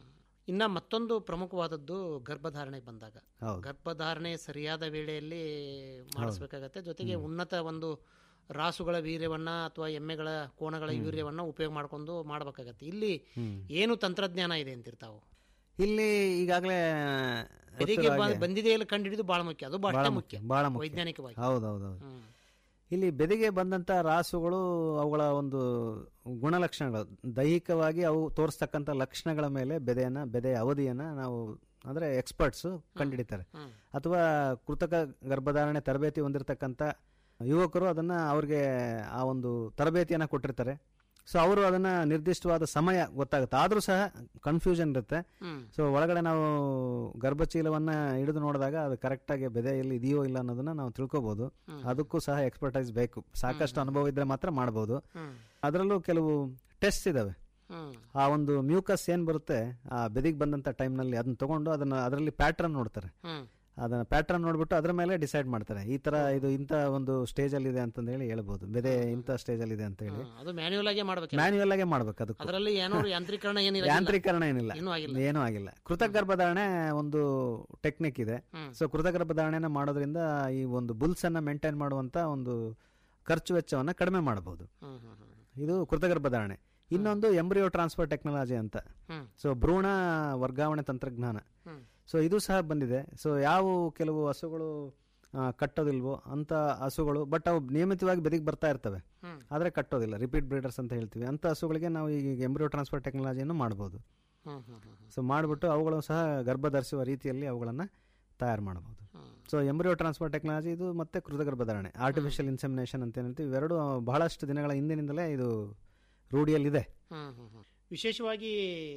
ಇನ್ನ ಮತ್ತೊಂದು ಪ್ರಮುಖವಾದದ್ದು ಗರ್ಭಧಾರಣೆ ಬಂದಾಗ ಹೌದು. ಗರ್ಭಧಾರಣೆ ಸರಿಯಾದ ವೇಳೆಯಲ್ಲಿ ಮಾಡಿಸ್ಬೇಕಾಗತ್ತೆ ಜೊತೆಗೆ ಉನ್ನತ ಒಂದು ರಾಸುಗಳ ವೀರ್ಯವನ್ನ ಅಥವಾ ಎಮ್ಮೆಗಳ ಕೋಣಗಳ ವೀರ್ಯವನ್ನ ಉಪಯೋಗ ಮಾಡ್ಕೊಂಡು ಮಾಡ್ಬೇಕಾಗತ್ತೆ ಇಲ್ಲಿ ಏನು ತಂತ್ರಜ್ಞಾನ ಇದೆ ಅಂತಿರ್ತಾವು ಇಲ್ಲಿ ಈಗಾಗಲೇ ಬೆದಿಗೆ ಬ- ಬಂದಿದೆ ಇಲ್ಲ ಕಂಡಿಡಿದು ಬಹಳ ಮುಖ್ಯ ಅದು ಬಹಳ ಮುಖ್ಯ ಬಹಳ ಮುಖ್ಯ ವೈಜ್ಞಾನಿಕವಾಗಿ ಹೌದೌದೌದು ಹ್ಮ್. ಇಲ್ಲಿ ಬೆದಿಗೆ ಬಂದಂಥ ರಾಸುಗಳು ಅವುಗಳ ಒಂದು ಗುಣಲಕ್ಷಣಗಳು ದೈಹಿಕವಾಗಿ ಅವು ತೋರಿಸ್ತಕ್ಕಂಥ ಲಕ್ಷಣಗಳ ಮೇಲೆ ಬೆದೆಯನ್ನ ಬೆದೆಯ ಅವಧಿಯನ್ನ ನಾವು ಅಂದ್ರೆ ಎಕ್ಸ್ಪರ್ಟ್ಸ್ ಕಂಡುಹಿಡಿತಾರೆ ಅಥವಾ ಕೃತಕ ಗರ್ಭಧಾರಣೆ ತರಬೇತಿ ಹೊಂದಿರತಕ್ಕಂಥ ಯುವಕರು ಅದನ್ನ ಅವ್ರಿಗೆ ಆ ಒಂದು ತರಬೇತಿಯನ್ನ ಕೊಟ್ಟಿರ್ತಾರೆ ಸೊ ಅವರು ಅದನ್ನ ನಿರ್ದಿಷ್ಟವಾದ ಸಮಯ ಗೊತ್ತಾಗುತ್ತೆ ಆದ್ರೂ ಸಹ ಕನ್ಫ್ಯೂಷನ್ ಇರುತ್ತೆ ಹ್ಮ್. ಸೊ ಒಳಗಡೆ ನಾವು ಗರ್ಭಚೀಲವನ್ನ ಹಿಡಿದು ನೋಡಿದಾಗ ಅದು ಕರೆಕ್ಟಾಗಿ ಬೆದೆಯಲ್ಲಿ ಇದೆಯೋ ಇಲ್ಲ ಅನ್ನೋದನ್ನ ನಾವು ತಿಳ್ಕೊಬಹುದು ಅದಕ್ಕೂ ಸಹ ಎಕ್ಸ್ಪರ್ಟೈಸ್ ಬೇಕು ಸಾಕಷ್ಟು ಅನುಭವ ಇದ್ರೆ ಮಾತ್ರ ಮಾಡಬಹುದು ಹ್ಮ್. ಅದರಲ್ಲೂ ಕೆಲವು ಟೆಸ್ಟ್ ಇದಾವೆ ಹ್ಮ್. ಆ ಒಂದು ಮ್ಯೂಕಸ್ ಏನ್ ಬರುತ್ತೆ ಆ ಬೆದಿಗೆ ಬಂದಂತ ಟೈಮ್ನಲ್ಲಿ ಅದನ್ನ ತಗೊಂಡು ಅದನ್ನ ಅದರಲ್ಲಿ ಪ್ಯಾಟ್ರನ್ ನೋಡ್ತಾರೆ ಹ್ಮ್. ಅದನ್ನ ಪ್ಯಾಟ್ರನ್ ನೋಡ್ಬಿಟ್ಟು ಅದ್ರ ಮೇಲೆ ಡಿಸೈಡ್ ಮಾಡ್ತಾರೆ ಈ ತರ ಇದು ಇಂಥ ಒಂದು ಸ್ಟೇಜ್ ಅಲ್ಲಿ ಇದೆ ಅಂತಂದು ಹೇಳಿ ಹೇಳ್ಬೋದು ಬೆದೆ ಇಂಥ ಸ್ಟೇಜ್ ಅಲ್ಲಿ ಇದೆ ಅಂತ ಹೇಳಿ ಹ್ಮ್. ಅದು ಮ್ಯಾನ್ಯುವಲ್ ಆಗೇ ಮಾಡ್ಬೇಕು ಮ್ಯಾನ್ಯುಯಲ್ ಆಗೇ ಮಾಡ್ಬೇಕು ಅದಕ್ಕೆ ಅದರಲ್ಲಿ ಏನೋ ಯಾಂತ್ರೀಕರಣ ಏನಿಲ್ಲ ಯಾಂತ್ರೀಕರಣ ಏನಿಲ್ಲ ಇನ್ನೂ ಆಗಿಲ್ಲ ಏನೂ ಆಗಿಲ್ಲ ಕೃತಕ ಗರ್ಭಧಾರಣೆ ಒಂದು ಟೆಕ್ನಿಕ್ ಇದೆ ಹ್ಮ್. ಸೊ ಕೃತಕ ಗರ್ಭಧಾರಣೆನ ಮಾಡೋದ್ರಿಂದ ಈ ಒಂದು ಬುಲ್ಸ್ ಅನ್ನ ಮೇಂಟೈನ್ ಮಾಡುವಂತ ಒಂದು ಖರ್ಚು ವೆಚ್ಚವನ್ನ ಕಡಿಮೆ ಮಾಡಬಹುದು ಹ್ಮ್ ಹ್ಮ್ ಹ್ಮ್. ಇದು ಕೃತಕ ಗರ್ಭಧಾರಣೆ ಇನ್ನೊಂದು ಎಂಬ್ರಿಯೋ ಟ್ರಾನ್ಸ್ಫರ್ ಟೆಕ್ನಾಲಜಿ ಅಂತ ಹ್ಮ್. ಸೊ ಭ್ರೂಣ ವರ್ಗಾವಣೆ ತಂತ್ರಜ್ಞಾನ ಹ್ಮ್. ಸೊ ಇದು ಸಹ ಬಂದಿದೆ ಸೊ ಯಾವ ಕೆಲವು ಹಸುಗಳು ಆ, ಕಟ್ಟೋದಿಲ್ವೋ ಅಂತ ಹಸುಗಳು ಬಟ್ ಅವು ನಿಯಮಿತವಾಗಿ ಬೆದಿಗೆ ಬರ್ತಾ ಇರ್ತವೆ ಹ್ಮ್. ಆದರೆ ಕಟ್ಟೋದಿಲ್ಲ ರಿಪೀಟ್ ಬ್ರೀಡರ್ಸ್ ಅಂತ ಹೇಳ್ತೀವಿ ಅಂತ ಹಸುಗಳಿಗೆ ನಾವು ಈಗ ಎಂಬ್ರಿಯೋ ಟ್ರಾನ್ಸ್ಫರ್ ಟೆಕ್ನಾಲಜಿಯನ್ನು ಮಾಡ್ಬೋದು ಹ್ಮ್ ಹ್ಮ್ ಹ್ಮ್ ಸೊ ಮಾಡಿಬಿಟ್ಟು ಅವುಗಳು ಸಹ ಗರ್ಭ ಧರಿಸುವ ರೀತಿಯಲ್ಲಿ ಅವುಗಳನ್ನು ತಯಾರು ಮಾಡಬಹುದು ಹ್ಮ್. ಸೊ ಎಂಬ್ರಿಯೋ ಟ್ರಾನ್ಸ್ಫರ್ ಟೆಕ್ನಾಲಜಿ ಇದು ಮತ್ತೆ ಕೃತಕ ಗರ್ಭಧಾರಣೆ ಆರ್ಟಿಫಿಷಿಯಲ್ ಇನ್ಸೆಮಿನೇಷನ್ ಅಂತ ಏನಂತೀವಿ ಇವೆರಡು ಬಹಳಷ್ಟು ದಿನಗಳ ಹಿಂದಿನಿಂದಲೇ ಇದು ರೂಢಿಯಲ್ಲಿದೆ ಹ್ಮ್ ಹ್ಮ್ ಹ್ಮ್. ವಿಶೇಷವಾಗಿ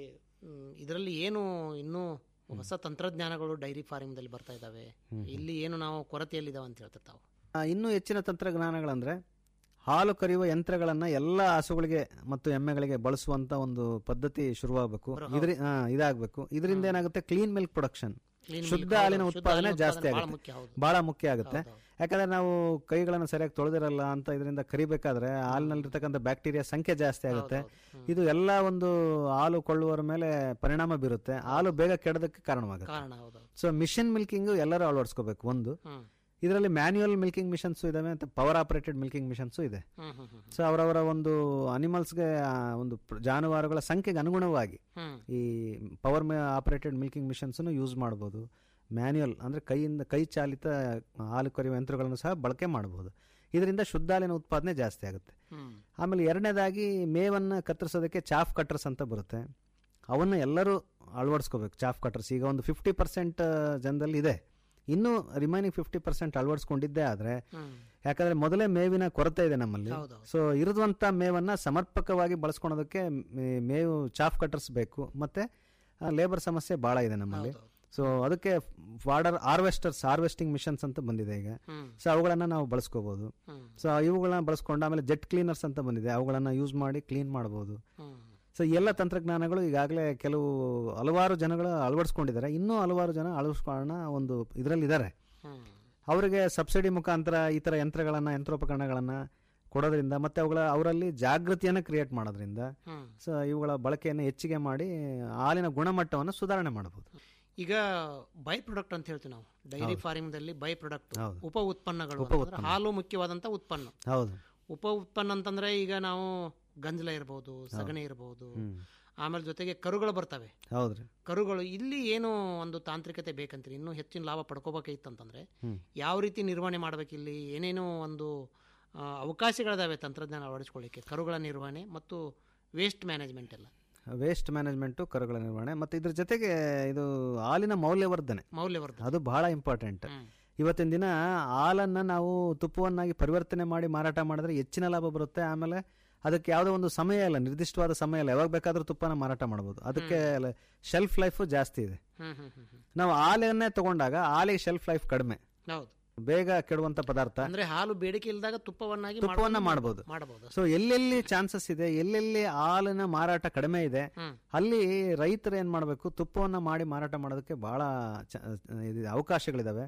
ಇದರಲ್ಲಿ ಏನು ಇನ್ನೂ ಹೊಸ ತಂತ್ರಜ್ಞಾನಗಳು ಡೈರಿ ಫಾರ್ಮಿಂದಲ್ಲಿ ಬರ್ತಾ ಇದಾವೆ ಇಲ್ಲಿ ಏನು ನಾವು ಕೊರತೆಯಲ್ಲಿದ್ದಾವೆ ಅಂತ ಹೇಳ್ತಾರೆ ತಾವು ಆ, ಇನ್ನೂ ಹೆಚ್ಚಿನ ತಂತ್ರಜ್ಞಾನಗಳಂದ್ರೆ ಹಾಲು ಕರೆಯುವ ಯಂತ್ರಗಳನ್ನ ಎಲ್ಲ ಹಸುಗಳಿಗೆ ಮತ್ತು ಎಮ್ಮೆಗಳಿಗೆ ಬಳಸುವಂತ ಒಂದು ಪದ್ಧತಿ ಶುರುವಾಗಬೇಕು ಇದ್ರ ಆ, ಇದಾಗಬೇಕು ಇದರಿಂದ ಏನಾಗುತ್ತೆ clean milk production Clean milk, ಶುದ್ಧ ಹೌದು. ಹಾಲಿನ ಶುದ್ಧ ಉತ್ಪಾದನೆ ಹಾಲಿನ ಜಾಸ್ತಿ ಉತ್ಪಾದನೆ ಬಹಳ ಆಗುತ್ತೆ ಮುಖ್ಯ, ಹೌದು. ಬಹಳ ಮುಖ್ಯ ಆಗುತ್ತೆ ಹೌದು, ಯಾಕಂದ್ರೆ ನಾವು ಕೈಗಳನ್ನು ಸರಿಯಾಗಿ ತೊಳೆದಿರಲ್ಲ ಅಂತ ಇದರಿಂದ ಕರಿಬೇಕಾದ್ರೆ ಹಾಲಿನಲ್ಲಿರ್ತಕ್ಕಂಥ ಬ್ಯಾಕ್ಟೀರಿಯಾ ಸಂಖ್ಯೆ ಜಾಸ್ತಿ ಆಗುತ್ತೆ ಇದು ಎಲ್ಲ ಒಂದು ಹಾಲು ಕೊಳ್ಳುವವರ ಮೇಲೆ ಪರಿಣಾಮ ಬೀರುತ್ತೆ ಹಾಲು ಬೇಗ ಕೆಡೋದಕ್ಕೆ ಕಾರಣವಾಗುತ್ತೆ ಕಾರಣ ಹೌದು ಸೊ ಮಿಷಿನ್ ಮಿಲ್ಕಿಂಗ್ ಎಲ್ಲರೂ ಅಳವಡಿಸ್ಕೋಬೇಕು ಒಂದು ಹ್ಮ್ ಇದರಲ್ಲಿ ಮ್ಯಾನ್ಯುಯಲ್ ಮಿಲ್ಕಿಂಗ್ ಮಿಷನ್ಸ್ ಇದಾವೆ ಅಂತ ಪವರ್ ಆಪರೇಟೆಡ್ ಮಿಲ್ಕಿಂಗ್ ಮಿಷನ್ಸ್ ಇದೆ ಹ್ಮ್ ಹ್ಮ್ ಹ್ಮ್ ಸೊ ಅವರವರ ಒಂದು ಅನಿಮಲ್ಸ್ಗೆ ಒಂದು ಪ್ರ- ಜಾನುವಾರುಗಳ ಸಂಖ್ಯೆಗೆ ಅನುಗುಣವಾಗಿ ಹ್ಮ್ ಈ power operated milking machines use ಮಾಡ್ಬೋದು ಮ್ಯಾನ್ಯುಯಲ್ ಅಂದ್ರೆ ಕೈಯಿಂದ ಕೈ ಚಾಲಿತ ಹಾಲು ಕರೆಯುವ ಯಂತ್ರಗಳನ್ನು ಸಹ ಬಳಕೆ ಮಾಡಬಹುದು ಇದರಿಂದ ಶುದ್ಧ ಹಾಲಿನ ಉತ್ಪಾದನೆ ಜಾಸ್ತಿ ಆಗುತ್ತೆ ಹ್ಮ್ ಆಮೇಲೆ ಎರಡನೇದಾಗಿ ಮೇವನ್ನು ಕತ್ತರಿಸೋದಕ್ಕೆ ಚಾಫ್ ಕಟ್ಟರ್ಸ್ ಅಂತ ಬರುತ್ತೆ ಅವನ್ನ ಎಲ್ಲರೂ ಅಳವಡಿಸ್ಕೋಬೇಕು ಚಾಫ್ ಕಟ್ಟರ್ಸ್ ಈಗ ಒಂದು ಫಿಫ್ಟಿ ಪರ್ಸೆಂಟ್ ಜನದಲ್ಲಿ ಇದೆ ಇನ್ನೂ ರಿಮೈನಿಂಗ್ ಫಿಫ್ಟಿ ಪರ್ಸೆಂಟ್ ಅಳವಡಿಸ್ಕೊಂಡಿದ್ದೇ ಆದರೆ ಹ್ಮ್ ಯಾಕಂದ್ರೆ ಮೊದಲೇ ಮೇವಿನ ಕೊರತೆ ಇದೆ ನಮ್ಮಲ್ಲಿ ಹೌದೌದು. ಸೊ ಇರುವಂತ ಮೇವನ್ನ ಸಮರ್ಪಕವಾಗಿ ಬಳಸ್ಕೊಳೋದಕ್ಕೆ ಮೇ- ಮೇವು ಚಾಫ್ ಕಟ್ಟರ್ಸ್ ಬೇಕು ಮತ್ತೆ ಲೇಬರ್ ಸಮಸ್ಯೆ ಬಹಳ ಇದೆ ನಮ್ಮಲ್ಲಿ ಹೌದೌದು. ಸೊ ಅದಕ್ಕೆ ಫಾಡರ್ ಹಾರ್ವೆಸ್ಟರ್ಸ್ ಹಾರ್ವೆಸ್ಟಿಂಗ್ ಮಿಷನ್ಸ್ ಅಂತ ಬಂದಿದೆ ಈಗ ಹ್ಮ್ ಸೊ ಅವುಗಳನ್ನ ನಾವು ಬಳಸ್ಕೋಬಹುದು ಹ್ಮ್ ಸೊ ಇವುಗಳನ್ನ ಬಳಸ್ಕೊಂಡು ಆಮೇಲೆ ಜೆಟ್ ಕ್ಲೀನರ್ಸ್ ಅಂತ ಬಂದಿದೆ ಅವುಗಳನ್ನ ಯೂಸ್ ಮಾಡಿ ಕ್ಲೀನ್ ಮಾಡಬಹುದು ಹ್ಮ್ ಸೊ ಈ ಎಲ್ಲ ತಂತ್ರಜ್ಞಾನಗಳು ಈಗಾಗಲೇ ಕೆಲವು ಹಲವಾರು ಜನಗಳು ಅಳವಡಿಸ್ಕೊಂಡಿದ್ದಾರೆ ಇನ್ನೂ ಹಲವಾರು ಜನ ಅಳವಡಿಸ್ಕೊಳ್ಳೋಣ ಒಂದು ಇದರಲ್ಲಿ ಇದ್ದಾರೆ ಹ್ಮ್ ಅವರಿಗೆ ಸಬ್ಸಿಡಿ ಮುಖಾಂತರ ಈ ಥರ ಯಂತ್ರಗಳನ್ನು ಯಂತ್ರೋಪಕರಣಗಳನ್ನು ಕೊಡೋದ್ರಿಂದ ಮತ್ತೆ ಅವುಗಳ ಅವರಲ್ಲಿ ಜಾಗೃತಿಯನ್ನು ಕ್ರಿಯೇಟ್ ಮಾಡೋದ್ರಿಂದ ಹ್ಮ್ ಸೊ ಇವುಗಳ ಬಳಕೆಯನ್ನು ಹೆಚ್ಚಿಗೆ ಮಾಡಿ ಹಾಲಿನ ಗುಣಮಟ್ಟವನ್ನು ಸುಧಾರಣೆ ಮಾಡಬಹುದು ಈಗ ಬೈ ಪ್ರಾಡಕ್ಟ್ ಅಂತ ಹೇಳ್ತೀವಿ ನಾವು ಡೈರಿ ಫಾರ್ಮಿಂಗ್ದಲ್ಲಿ ಬೈ ಪ್ರಾಡಕ್ಟ್ ಹೌದು. ಉಪ ಉತ್ಪನ್ನಗಳು ಅಂತಂದ್ರೆ ಹಾಲು ಮುಖ್ಯವಾದಂತ ಉತ್ಪನ್ನ ಹೌದು ಉಪ ಉತ್ಪನ್ನ ಅಂತಂದ್ರೆ ಈಗ ನಾವು ಗಂಜಲ ಇರಬಹುದು ಸಗಣಿ ಇರಬಹುದು ಆಮೇಲೆ ಜೊತೆಗೆ ಕರುಗಳು ಬರ್ತವೆ ಹೌದ್ರಿ ಕರುಗಳು ಇಲ್ಲಿ ಏನು ಒಂದು ತಾಂತ್ರಿಕತೆ ಬೇಕಂತೀರಿ ಇನ್ನೂ ಹೆಚ್ಚಿನ ಲಾಭ ಪಡ್ಕೋಬೇಕಿತ್ತಂತಂದ್ರೆ ಯಾವ ರೀತಿ ನಿರ್ವಹಣೆ ಮಾಡ್ಬೇಕು ಇಲ್ಲಿ ಏನೇನು ಒಂದು ಆ, ಅವಕಾಶಗಳಿದಾವೆ ತಂತ್ರಜ್ಞಾನ ಅಳವಡಿಸ್ಕೊಳ್ಳಿಕ್ಕೆ ಕರುಗಳ ನಿರ್ವಹಣೆ ಮತ್ತು ವೇಸ್ಟ್ ಮ್ಯಾನೇಜ್ಮೆಂಟ್ ಎಲ್ಲ ವೇಸ್ಟ್ ಮ್ಯಾನೇಜ್ಮೆಂಟು ಕರುಗಳ ನಿರ್ವಹಣೆ ಮತ್ತು ಇದ್ರ ಜೊತೆಗೆ ಇದು ಹಾಲಿನ ಮೌಲ್ಯವರ್ಧನೆ ಮೌಲ್ಯವರ್ಧನೆ ಅದು ಬಹಳ ಇಂಪಾರ್ಟೆಂಟ್ ಹ್ಮ್. ಇವತ್ತಿನ ದಿನ ಹಾಲನ್ನು ನಾವು ತುಪ್ಪವನ್ನಾಗಿ ಪರಿವರ್ತನೆ ಮಾಡಿ ಮಾರಾಟ ಮಾಡಿದ್ರೆ ಹೆಚ್ಚಿನ ಲಾಭ ಬರುತ್ತೆ ಆಮೇಲೆ ಅದಕ್ಕೆ ಯಾವುದೋ ಒಂದು ಸಮಯ ಇಲ್ಲ ನಿರ್ದಿಷ್ಟವಾದ ಸಮಯ ಇಲ್ಲ ಯಾವಾಗ ಬೇಕಾದ್ರೂ ತುಪ್ಪನ ಮಾರಾಟ ಮಾಡ್ಬೋದು ಅದಕ್ಕೆ ಶೆಲ್ಫ್ ಲೈಫು ಜಾಸ್ತಿ ಇದೆ ಹ್ಮ್ ಹ್ಮ್ ಹ್ಮ್ ಹ್ಮ್ ನಾವು ಹಾಲನ್ನೇ ತಗೊಂಡಾಗ ಹಾಲಿಗೆ ಶೆಲ್ಫ್ ಲೈಫ್ ಕಡಿಮೆ ಹೌದು ಬೇಗ ಕೆಡುವಂತ ಪದಾರ್ಥ ಅಂದ್ರೆ ಹಾಲು ಬೇಡಿಕೆ ಇಲ್ದಾಗ ತುಪ್ಪವನ್ನಾಗಿ ತುಪ್ಪವನ್ನ ಮಾಡ್ಕೊಂಡು ಮಾಡ್ಬೋದು. ಮಾಡಬಹುದು ಸೊ ಎಲ್ಲೆಲ್ಲಿ ಚಾನ್ಸಸ್ ಇದೆ ಎಲ್ಲೆಲ್ಲಿ ಹಾಲಿನ ಮಾರಾಟ ಕಡಿಮೆ ಇದೆ ಹ್ಮ್. ಅಲ್ಲಿ ರೈತರು ಏನ್ ಮಾಡಬೇಕು ತುಪ್ಪವನ್ನ ಮಾಡಿ ಮಾರಾಟ ಮಾಡೋದಕ್ಕೆ ಬಹಳ ಚ- ಇದು ಅವಕಾಶಗಳಿದಾವೆ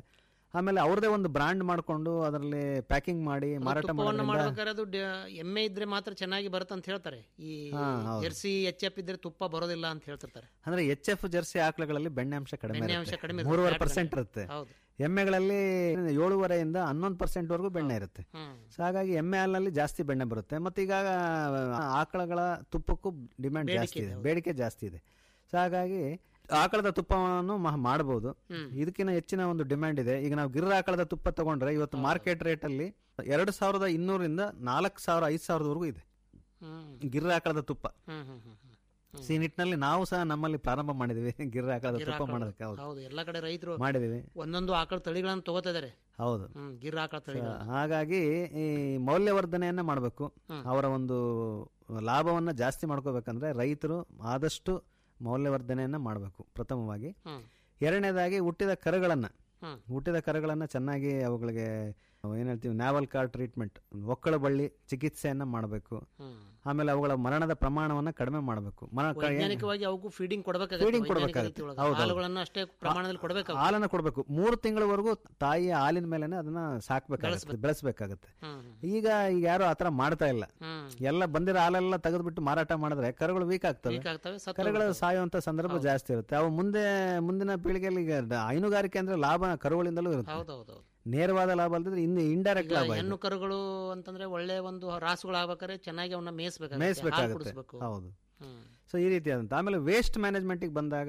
ಆಮೇಲೆ ಅವ್ರದೇ ಒಂದು ಬ್ರಾಂಡ್ ಮಾಡ್ಕೊಂಡು ಅದರಲ್ಲಿ ಪ್ಯಾಕಿಂಗ್ ಮಾಡಿ ಮಾರಾಟ ತುಪ್ಪವನ್ನು ಮಾಡೋದ್ರಿಂದ ಮಾಡ್ಬೇಕಾದ್ರೆ ಅದು ಡ- ಎಮ್ಮೆ ಇದ್ರೆ ಮಾತ್ರ ಚೆನ್ನಾಗಿ ಬರುತ್ತೆ ಅಂತ ಹೇಳ್ತಾರೆ ಈ ಹಾ, ಹೌದು. ಜೆರ್ಸಿ ಎಚ್ ಎಫ್ ಇದ್ರೆ ತುಪ್ಪ ಬರೋದಿಲ್ಲ ಅಂತ ಹೇಳ್ತಿರ್ತಾರೆ ಅಂದ್ರೆ ಎಚ್ ಎಫ್ ಜರ್ಸಿ ಆಕಳುಗಳಲ್ಲಿ ಬೆಣ್ಣೆ ಅಂಶ ಕಡಿಮೆ ಬೆಣ್ಣೆ ಇರುತ್ತೆ. ಅಂಶ ಕಡಿಮೆ ಇರುತ್ತೆ, ಮೂರುವರೆ fat ಪರ್ಸೆಂಟ್ ಕಡಿಮೆ. ಇರುತ್ತೆ ಹೌದು ಎಮ್ಮೆಗಳಲ್ಲಿ ಏಳುವರೆಯಿಂದ ಹನ್ನೊಂದು ಪರ್ಸೆಂಟ್ ವರೆಗೂ ಬೆಣ್ಣೆ ಇರುತ್ತೆ ಹ್ಮ್ ಸೊ ಹಾಗಾಗಿ ಎಮ್ಮೆ ಹಾಲಿನಲ್ಲಿ ಜಾಸ್ತಿ ಬೆಣ್ಣೆ ಬರುತ್ತೆ ಮತ್ತೆ ಈಗ ಆಕಳಗಳ ತುಪ್ಪಕ್ಕೂ ಡಿಮ್ಯಾಂಡ್ ಬೇಡಿಕೆ ಜಾಸ್ತಿ ಇದೆ, ಇದೆ ಹೌದು. ಬೇಡಿಕೆ ಜಾಸ್ತಿ ಇದೆ ಸೊ ಹಾಗಾಗಿ ಆಕಳದ ತುಪ್ಪವನ್ನು ಮ- ಮಾಡಬಹುದು ಹ್ಮ್. ಇದಕ್ಕಿಂತ ಹೆಚ್ಚಿನ ಒಂದು ಡಿಮ್ಯಾಂಡ್ ಇದೆ ಈಗ ನಾವು ಗಿರ್ ಆಕಳದ ತುಪ್ಪ ತಗೊಂಡ್ರೆ ಇವತ್ತು ಮಾರ್ಕೆಟ್ ರೇಟ್ ಅಲ್ಲಿ ಎರಡು ಸಾವಿರದ ಇನ್ನೂರಿಂದ ನಾಲ್ಕು ಸಾವಿರ ಐದು ಸಾವಿರದವರೆಗೂ ಇದೆ ಹ್ಮ್ ಗಿರ್ ಆಕಳದ ತುಪ್ಪ ಹ್ಮ್ ಹ್ಮ್ ಹ್ಮ್ ಹ್ಮ್ ಈ ನಿಟ್ಟಿನಲ್ಲಿ ನಾವು ಸಹ ನಮ್ಮಲ್ಲಿ ಪ್ರಾರಂಭ ಮಾಡಿದೀವಿ ಗಿರ್ ಆಕಳದ ಗಿರ್ ತುಪ್ಪ ಆಕಳ. ಮಾಡೋದಕ್ಕೆ ಹೌದು ಹೌದು ಎಲ್ಲ ಕಡೆ ರೈತರು ಮಾಡಿದೀವಿ ಒಂದೊಂದು ಆಕಳ ತಳಿಗಳನ್ನು ತಗೋತಾ ಇದಾರೆ ಹೌದು ಹ್ಮ್ ಗಿರ್ ಆಕಳ ತಳಿಗಳು ಹಾಗಾಗಿ ಈ ಮೌಲ್ಯವರ್ಧನೆಯನ್ನ ಮಾಡಬೇಕು ಹ್ಮ್. ಅವರ ಒಂದು ಲಾಭವನ್ನ ಜಾಸ್ತಿ ಮಾಡ್ಕೋಬೇಕಂದ್ರೆ ರೈತರು ಆದಷ್ಟು ಮೌಲ್ಯವರ್ಧನೆಯನ್ನ ಮಾಡಬೇಕು ಪ್ರಥಮವಾಗಿ ಹ್ಮ್ ಎರಡನೇದಾಗಿ ಹುಟ್ಟಿದ ಕರುಗಳನ್ನ ಹ್ಮ್ ಹುಟ್ಟಿದ ಕರುಗಳನ್ನ ಚೆನ್ನಾಗಿ ಅವುಗಳಿಗೆ ಏನ್ ಹೇಳ್ತೀವಿ ನ್ಯಾವಲ್ ಕಾರ್ ಟ್ರೀಟ್ಮೆಂಟ್ ಒಕ್ಕಳ ಬಳ್ಳಿ ಚಿಕಿತ್ಸೆಯನ್ನ ಮಾಡಬೇಕು ಹ್ಮ್ ಆಮೇಲೆ ಅವುಗಳ ಮರಣದ ಪ್ರಮಾಣವನ್ನ ಕಡಿಮೆ ಮಾಡಬೇಕು ಮರಣ ಕ- ಏನ್- ವೈಜ್ಞಾನಿಕವಾಗಿ ಅವಕ್ಕೂ ಫೀಡಿಂಗ್ ಕೊಡಬೇಕಾಗುತ್ತೆ Feeding ವೈಜ್ಞಾನಿಕ ಕೊಡ್ಬೇಕಾಗುತ್ತೆ. ರೀತಿಯೊಳಗೆ. ಹೌದು, ಹೌದು. ಹಾಲುಗಳನ್ನ ಅಷ್ಟೇ ಪ್ರಮಾಣದಲ್ಲಿ ಕೊಡಬೇಕಾಗುತ್ತೆ ಹಾಲನ್ನ ಕೊಡಬೇಕು ಮೂರು ತಿಂಗಳವರೆಗೂ ತಾಯಿಯ ಹಾಲಿನ ಮೇಲೆನೆ ಅದನ್ನ ಸಾಕ್ಬೇಕಾಗುತ್ತೆ ಬೆಳೆಸ್ಬೇಕು. ಬೆಳೆಸಬೇಕಾಗುತ್ತೆ ಹ್ಮ್ ಈಗ ಈಗ ಯಾರು ಆತರ ಮಾಡ್ತಾ ಇಲ್ಲ ಹ್ಮ್ ಎಲ್ಲ ಬಂದಿರೋ ಹಾಲೆಲ್ಲ ತೆಗೆದ್ಬಿಟ್ಟು ಮಾರಾಟ ಮಾಡಿದ್ರೆ ಕರುಗಳು ವೀಕ್ ಆಗ್ತವೆ ವೀಕ್ ಆಗ್ತವೆ ಸತ್ತು ಕರುಗಳು ಹೋಗ್ತವೆ. ಸಾಯುವಂತ ಸಂದರ್ಭ ಹೌದು. ಜಾಸ್ತಿ ಇರುತ್ತೆ ಅವು ಮುಂದೆ ಮುಂದಿನ ಪೀಳಿಗೆಯಲ್ಲಿ ಈಗ ಡ- ಹೈನುಗಾರಿಕೆ ಅಂದ್ರೆ ಲಾಭ ಕರುಗಳಿಂದಲೂ ಇರುತ್ತೆ ಹೌದೌದು ನೇರವಾದ ಲಾಭ ಅಲ್ಲದ್ರೆ ಇನ್ನು ಇಂಡೈರೆಕ್ಟ್ ಈಗ ಲಾಭ ಇದೆ. ಹೆಣ್ಣು ಕರುಗಳು ಅಂತಂದ್ರೆ ಒಳ್ಳೆ ಒಂದು ರಾಸುಗಳು ಆಗ್ಬೇಕಾದ್ರೆ ಚೆನ್ನಾಗಿ ಅವನ್ನ ಮೇಯಿಸ್ಬೇಕಾಗುತ್ತೆ ಹಾಲು ಮೇಯಿಸ್ಬೇಕಾಗುತ್ತೆ ಕುಡಿಸ್ಬೇಕು ಹೌದು ಹ್ಮ್ ಸೊ ಈ ರೀತಿಯಾದಂತ ಆಮೇಲೆ ವೇಸ್ಟ್ ಮ್ಯಾನೇಜ್ಮೆಂಟಿಗೆ ಬಂದಾಗ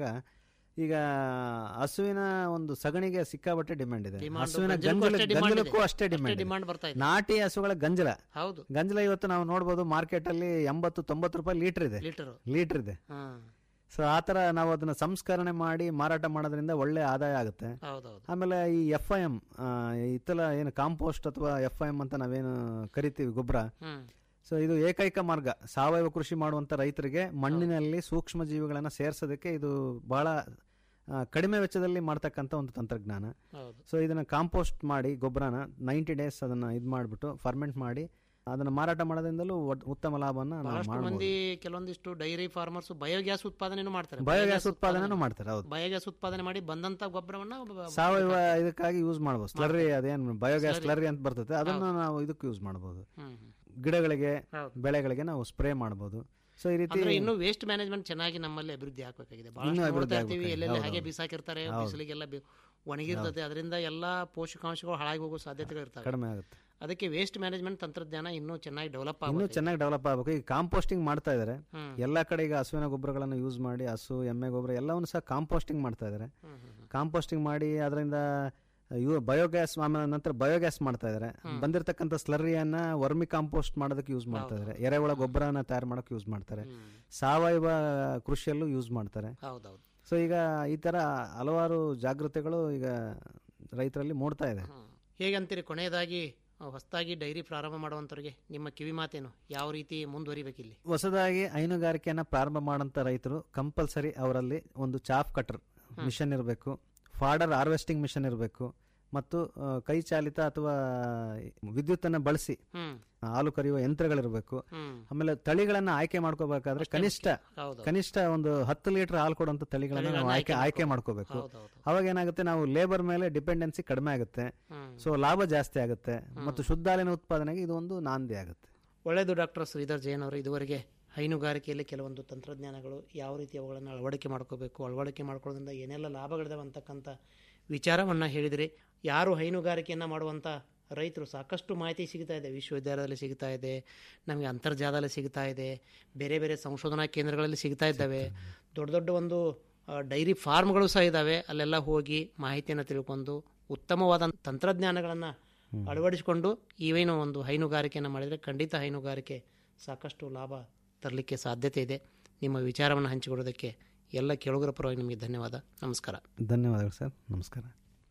ಈಗ ಹಸುವಿನ ಒಂದು ಸಗಣಿಗೆ ಸಿಕ್ಕಾಬಟ್ಟೆ ಡಿಮ್ಯಾಂಡ್ ಇದೆ Demand ಹಸುವಿನ ಗಂಜಲಕ್ಕೂ ಗಂಜಲ ಅಷ್ಟೇ demand ಇದೆ. ಗಂಜಲಕ್ಕೂ ಅಷ್ಟೇ ಅಷ್ಟೇ ಡಿಮ್ಯಾಂಡ್ ಡಿಮಾಂಡ್ ಬರ್ತಾ ಇದೆ ನಾಟಿ ಹಸುಗಳ ಗಂಜಲ ಹೌದು ಗಂಜಲ ಇವತ್ತು ನಾವು ನೋಡ್ಬೋದು ಮಾರ್ಕೆಟ್ ಅಲ್ಲಿ ಎಂಬತ್ತು ತೊಂಬತ್ತು ರೂಪಾಯಿ ಲೀಟರ್ ಇದೆ ಲೀಟರ್ ಲೀಟರ್ ಇದೆ ಹ್ಮ್ ಸೊ ಆ ಥರ ನಾವು ಅದನ್ನ ಸಂಸ್ಕರಣೆ ಮಾಡಿ ಮಾರಾಟ ಮಾಡೋದ್ರಿಂದ ಒಳ್ಳೆ ಆದಾಯ ಆಗುತ್ತೆ ಹೌದೌದು ಆಮೇಲೆ ಈ ಎಫ್ ಐ ಎಮ್ ಇತ್ತಲ ಏನು ಕಾಂಪೋಸ್ಟ್ ಅಥವಾ ಎಫ್ ಐ ಎಮ್ ಅಂತ ನಾವೇನು ಕರಿತೀವಿ ಗೊಬ್ಬರ ಹ್ಮ್ ಸೊ ಇದು ಏಕೈಕ ಮಾರ್ಗ ಸಾವಯವ ಕೃಷಿ ಮಾಡುವಂತ ರೈತರಿಗೆ ಮಣ್ಣಿನಲ್ಲಿ ಸೂಕ್ಷ್ಮ ಜೀವಿಗಳನ್ನ ಸೇರ್ಸೋದಕ್ಕೆ ಇದು ಬಹಳ ಆ, ಕಡಿಮೆ ವೆಚ್ಚದಲ್ಲಿ ಮಾಡ್ತಕ್ಕಂಥ ಒಂದು ತಂತ್ರಜ್ಞಾನ ಹೌದು ಸೊ ಇದನ್ನ ಕಾಂಪೋಸ್ಟ್ ಮಾಡಿ ಗೊಬ್ಬರನ ನೈಂಟಿ ಡೇಸ್ ಅದನ್ನ ಇದು ಮಾಡಿಬಿಟ್ಟು ಫರ್ಮೆಂಟ್ ಮಾಡಿ ಅದನ್ನ ಮಾರಾಟ ಮಾಡೋದ್ರಿಂದಲೂ ಒಟ್- ಉತ್ತಮ ಲಾಭವನ್ನ ನಾವು ಬಹಳಷ್ಟು ಮಾಡಬಹುದು ಮಂದಿ ಕೆಲವೊಂದಿಷ್ಟು ಡೈರಿ ಫಾರ್ಮರ್ಸ್ ಬಯೋಗ್ಯಾಸ್ ಉತ್ಪಾದನೆನೂ ಮಾಡ್ತಾರೆ ಬಯೋಗ್ಯಾಸ್ ಉತ್ಪಾದನೆನೂ ಮಾಡ್ತಾರೆ ಹೌದು ಬಯೋಗ್ಯಾಸ್ ಉತ್ಪಾದನೆ ಮಾಡಿ ಬಂದಂತ ಗೊಬ್ಬರವನ್ನ ಬ- ಸಾವಯವ ಇದಕ್ಕಾಗಿ ಯೂಸ್ ಮಾಡಬಹುದು ಸ್ಲರ್ರಿ ಅದೇನು ಬಯೋಗ್ಯಾಸ್ Slurry. ಸ್ಲರ್ರಿ ಅಂತ ಬರ್ತದೆ ಅದನ್ನ ನಾವು ಇದಕ್ಕೆ ಯೂಸ್ ಮಾಡಬಹುದು ಹ್ಮ್ ಹ್ಮ್. ಗಿಡಗಳಿಗೆ ಹೌದು. ಬೆಳೆಗಳಿಗೆ ನಾವು ಸ್ಪ್ರೇ ಮಾಡಬಹುದು ಸೊ ಈ ರೀತಿ ಅಂದ್ರೆ ಇನ್ನು ವೇಸ್ಟ್ ಮ್ಯಾನೇಜ್ಮೆಂಟ್ ಚೆನ್ನಾಗಿ ನಮ್ಮಲ್ಲಿ ಅಭಿವೃದ್ಧಿ ಆಗ್ಬೇಕಾಗಿದೆ ಇನ್ನೂ ಬಹಳಷ್ಟು ಅಭಿವೃದ್ಧಿ ನೋಡ್ತಾ ಇರ್ತೀವಿ ಆಗ್ಬೇಕಾಗಿದೆ. ಎಲ್ಲೆಲ್ಲಿ ಹೌದು, ಹಾಗೆ ಹೌದು. ಬಿಸಾಕಿರ್ತಾರೆ ಹೌದು. ಬಿಸಿಲಿಗೆಲ್ಲ ಬಿ- ಒಣಗಿರ್ತದೆ ಅದರಿಂದ ಎಲ್ಲಾ ಪೋಷಕಾಂಶಗಳು ಹಾಳಾಗಿ ಹೋಗೋ ಸಾಧ್ಯತೆಗಳು ಇರ್ತವೆ ಕಡಿಮೆ ಆಗುತ್ತೆ ಅದಕ್ಕೆ ವೇಸ್ಟ್ ಮ್ಯಾನೇಜ್ಮೆಂಟ್ ತಂತ್ರಜ್ಞಾನ ಇನ್ನೂ ಚೆನ್ನಾಗಿ ಡೆವಲಪ್ ಇನ್ನೂ ಆಗುತ್ತೆ ಚೆನ್ನಾಗಿ ಡೆವಲಪ್ ಆಗಬೇಕು ಈಗ ಕಾಂಪೋಸ್ಟಿಂಗ್ ಮಾಡ್ತಾ ಇದ್ದಾರೆ ಹ್ಮ್. ಎಲ್ಲ ಕಡೆ ಈಗ ಹಸುವಿನ ಗೊಬ್ಬರಗಳನ್ನು ಯೂಸ್ ಮಾಡಿ ಹಸು ಎಮ್ಮೆ ಗೊಬ್ಬರ ಎಲ್ಲವನ್ನು ಸಹ ಕಾಂಪೋಸ್ಟಿಂಗ್ ಮಾಡ್ತಾ ಇದ್ದಾರೆ ಹ್ಮ್, ಹ್ಮ್, ಹ್ಮ್. ಕಾಂಪೋಸ್ಟಿಂಗ್ ಮಾಡಿ ಅದರಿಂದ ಇವು ಬಯೋಗ್ಯಾಸ್ ಆಮೇಲೆ ನಂತರ ಬಯೋಗ್ಯಾಸ್ ಮಾಡ್ತಾ ಇದ್ದಾರೆ ಬಂದಿರತಕ್ಕಂಥ ಸ್ಲರ್ರಿಯನ್ನ ವರ್ಮಿ ಕಾಂಪೋಸ್ಟ್ ಮಾಡೋದಕ್ಕೆ ಯೂಸ್ ಮಾಡ್ತಾ ಇದ್ದಾರೆ ಎರೆಹುಳ ಗೊಬ್ಬರನ ತಯಾರು ಮಾಡೋಕೆ ಯೂಸ್ ಮಾಡ್ತಾರೆ ಹ್ಮ್. ಸಾವಯವ ಕೃಷಿಯಲ್ಲೂ ಯೂಸ್ ಮಾಡ್ತಾರೆ ಹೌದೌದು ಸೊ ಈಗ ಈ ತರ ಹಲವಾರು ಜಾಗೃತಿಗಳು ಈಗ ರೈತರಲ್ಲಿ ಮೂಡ್ತಾ ಇದೆ ಹ್ಮ್. ಹೇಗಂತೀರಿ ಕೊನೆಯದಾಗಿ ಹೊಸದಾಗಿ ಡೈರಿ ಪ್ರಾರಂಭ ಮಾಡುವಂತವ್ರಿಗೆ ನಿಮ್ಮ ಕಿವಿ ಮಾತೇನು ಯಾವ ರೀತಿ ಮುಂದುವರಿಬೇಕಿಲ್ಲಿ ಹೊಸದಾಗಿ ಹೈನುಗಾರಿಕೆಯನ್ನ ಪ್ರಾರಂಭ ಮಾಡಂತ ರೈತರು ಕಂಪಲ್ಸರಿ ಅವರಲ್ಲಿ ಒಂದು ಚಾಫ್ ಕಟರ್ ಮಿಷನ್ ಇರಬೇಕು ಫಾಡರ್ ಹಾರ್ವೆಸ್ಟಿಂಗ್ ಮಿಷನ್ ಇರಬೇಕು ಮತ್ತು ಆ, ಕೈ ಚಾಲಿತ ಅಥವಾ ವಿದ್ಯುತ್ತನ್ನು ಬಳಸಿ ಹ್ಮ್ ಹಾಲು ಕರೆಯುವ ಯಂತ್ರಗಳಿರಬೇಕು ಹ್ಮ್ ಆಮೇಲೆ ತಳಿಗಳನ್ನ ಆಯ್ಕೆ ಮಾಡ್ಕೋಬೇಕಾದ್ರೆ ಕನಿಷ್ಠ ಹೌದು ಕನಿಷ್ಠ ಒಂದು ಹತ್ತು ಲೀಟರ್ ಹಾಲು ಕೊಡುವಂತ ತಳಿಗಳನ್ನ ನಾವು ತಳಿಗಳನ್ನ ಆಯ್ಕೆ ಆಯ್ಕೆ ಆಯ್ಕೆ ಮಾಡ್ಕೋಬೇಕು ಹೌದೌದು ಅವಾಗ ಏನಾಗುತ್ತೆ ನಾವು ಲೇಬರ್ ಮೇಲೆ ಡಿಪೆಂಡೆನ್ಸಿ ಕಡಿಮೆ ಆಗುತ್ತೆ ಹ್ಮ್ ಸೊ ಲಾಭ ಜಾಸ್ತಿ ಆಗುತ್ತೆ ಮತ್ತು ಶುದ್ಧ ಹಾಲಿನ ಉತ್ಪಾದನೆಗೆ ಇದು ಒಂದು ನಾಂದಿ ಆಗುತ್ತೆ ಒಳ್ಳೆಯದು ಡಾಕ್ಟರ್ ಶ್ರೀಧರ್ ಜೈನ್ ಅವರು ಇದುವರೆಗೆ ಹೈನುಗಾರಿಕೆಯಲ್ಲಿ ಕೆಲವೊಂದು ತಂತ್ರಜ್ಞಾನಗಳು ಯಾವ ರೀತಿ ಅವುಗಳನ್ನು ಅಳವಡಿಕೆ ಮಾಡ್ಕೋಬೇಕು ಅಳವಡಿಕೆ ಮಾಡ್ಕೊಳ್ಳೋದ್ರಿಂದ ಏನೆಲ್ಲ ಲಾಭಗಳಿದಾವೆ ಅಂತಕ್ಕಂಥ ವಿಚಾರವನ್ನು ಹೇಳಿದಿರಿ ಯಾರು ಹೈನುಗಾರಿಕೆಯನ್ನು ಮಾಡುವಂಥ ರೈತರು ಸಾಕಷ್ಟು ಮಾಹಿತಿ ಸಿಗ್ತಾ ಇದೆ ವಿಶ್ವವಿದ್ಯಾಲಯದಲ್ಲಿ ಸಿಗ್ತಾ ಇದೆ ನಮಗೆ ಅಂತರ್ಜಾಲದಲ್ಲಿ ಸಿಗ್ತಾ ಇದೆ ಬೇರೆ ಬೇರೆ ಸಂಶೋಧನಾ ಕೇಂದ್ರಗಳಲ್ಲಿ ಸಿಗ್ತಾ ಇದ್ದಾವೆ ದೊಡ್ಡ ದೊಡ್ಡ ಒಂದು ಆ, ಡೈರಿ ಫಾರ್ಮ್ಗಳು ಸಹ ಇದ್ದಾವೆ ಅಲ್ಲೆಲ್ಲ ಹೋಗಿ ಮಾಹಿತಿಯನ್ನು ತಿಳ್ಕೊಂಡು ಉತ್ತಮವಾದ ತಂತ್ರಜ್ಞಾನಗಳನ್ನು ಅಳವಡಿಸಿಕೊಂಡು ಇವೇನು ಒಂದು ಹೈನುಗಾರಿಕೆಯನ್ನು ಮಾಡಿದರೆ ಖಂಡಿತ ಹೈನುಗಾರಿಕೆ ಸಾಕಷ್ಟು ಲಾಭ ತರಲಿಕ್ಕೆ ಸಾಧ್ಯತೆ ಇದೆ ನಿಮ್ಮ ವಿಚಾರವನ್ನು ಹಂಚಿಕೊಡೋದಕ್ಕೆ ಎಲ್ಲ ಕೇಳುಗರ ಪರವಾಗಿ ನಿಮಗೆ ಧನ್ಯವಾದ ನಮಸ್ಕಾರ ಧನ್ಯವಾದಗಳು ಸರ್ ನಮಸ್ಕಾರ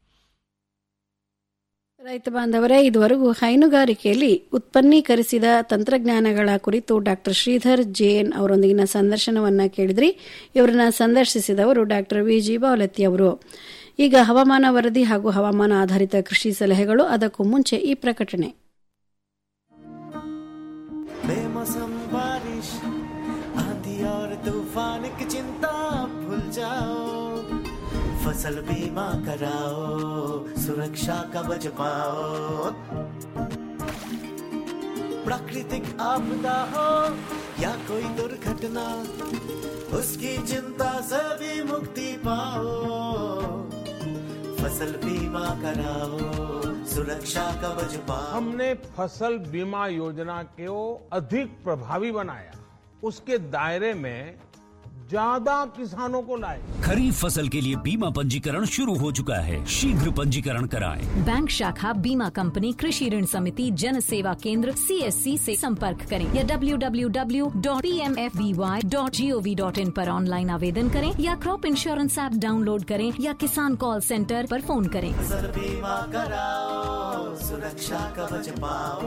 ರೈತ ಬಾಂಧವರೇ ಇದುವರೆಗೂ ಹೈನುಗಾರಿಕೆಯಲ್ಲಿ ಉತ್ಪನ್ನೀಕರಿಸಿದ ತಂತ್ರಜ್ಞಾನಗಳ ಕುರಿತು ಡಾಕ್ಟರ್ ಶ್ರೀಧರ್ ಜೇನ್ ಅವರೊಂದಿಗಿನ ಸಂದರ್ಶನವನ್ನ ಕೇಳಿದ್ರಿ ಇವರನ್ನ ಸಂದರ್ಶಿಸಿದವರು ಡಾಕ್ಟರ್ ವಿ ಜಿ ಬಾವಲತ್ತಿ ಅವರು ಈಗ ಹವಾಮಾನ ವರದಿ ಹಾಗೂ ಹವಾಮಾನ ಆಧಾರಿತ ಕೃಷಿ ಸಲಹೆಗಳು ಅದಕ್ಕೂ ಮುಂಚೆ ಈ ಪ್ರಕಟಣೆ बेमौसम बारिश आंधी और तूफान की चिंता भूल जाओ फसल बीमा कराओ सुरक्षा कवच पाओ प्राकृतिक आपदा हो या कोई दुर्घटना उसकी चिंता से भी मुक्ति पाओ फसल बीमा कराओ सुरक्षा कवच पाओ हमने फसल बीमा योजना को अधिक प्रभावी बनाया उसके दायरे में ज्यादा किसानों को लाए खरीफ फसल के लिए बीमा पंजीकरण शुरू हो चुका है शीघ्र पंजीकरण कराएं। बैंक शाखा बीमा कंपनी कृषि ऋण समिति जन सेवा केंद्र सीएससी से संपर्क करें या www.pmfby.gov.in पर ऑनलाइन आवेदन करें या क्रॉप इंश्योरेंस ऐप डाउनलोड करें या किसान कॉल सेंटर पर फोन करें फसल बीमा कराओ सुरक्षा कवच पाओ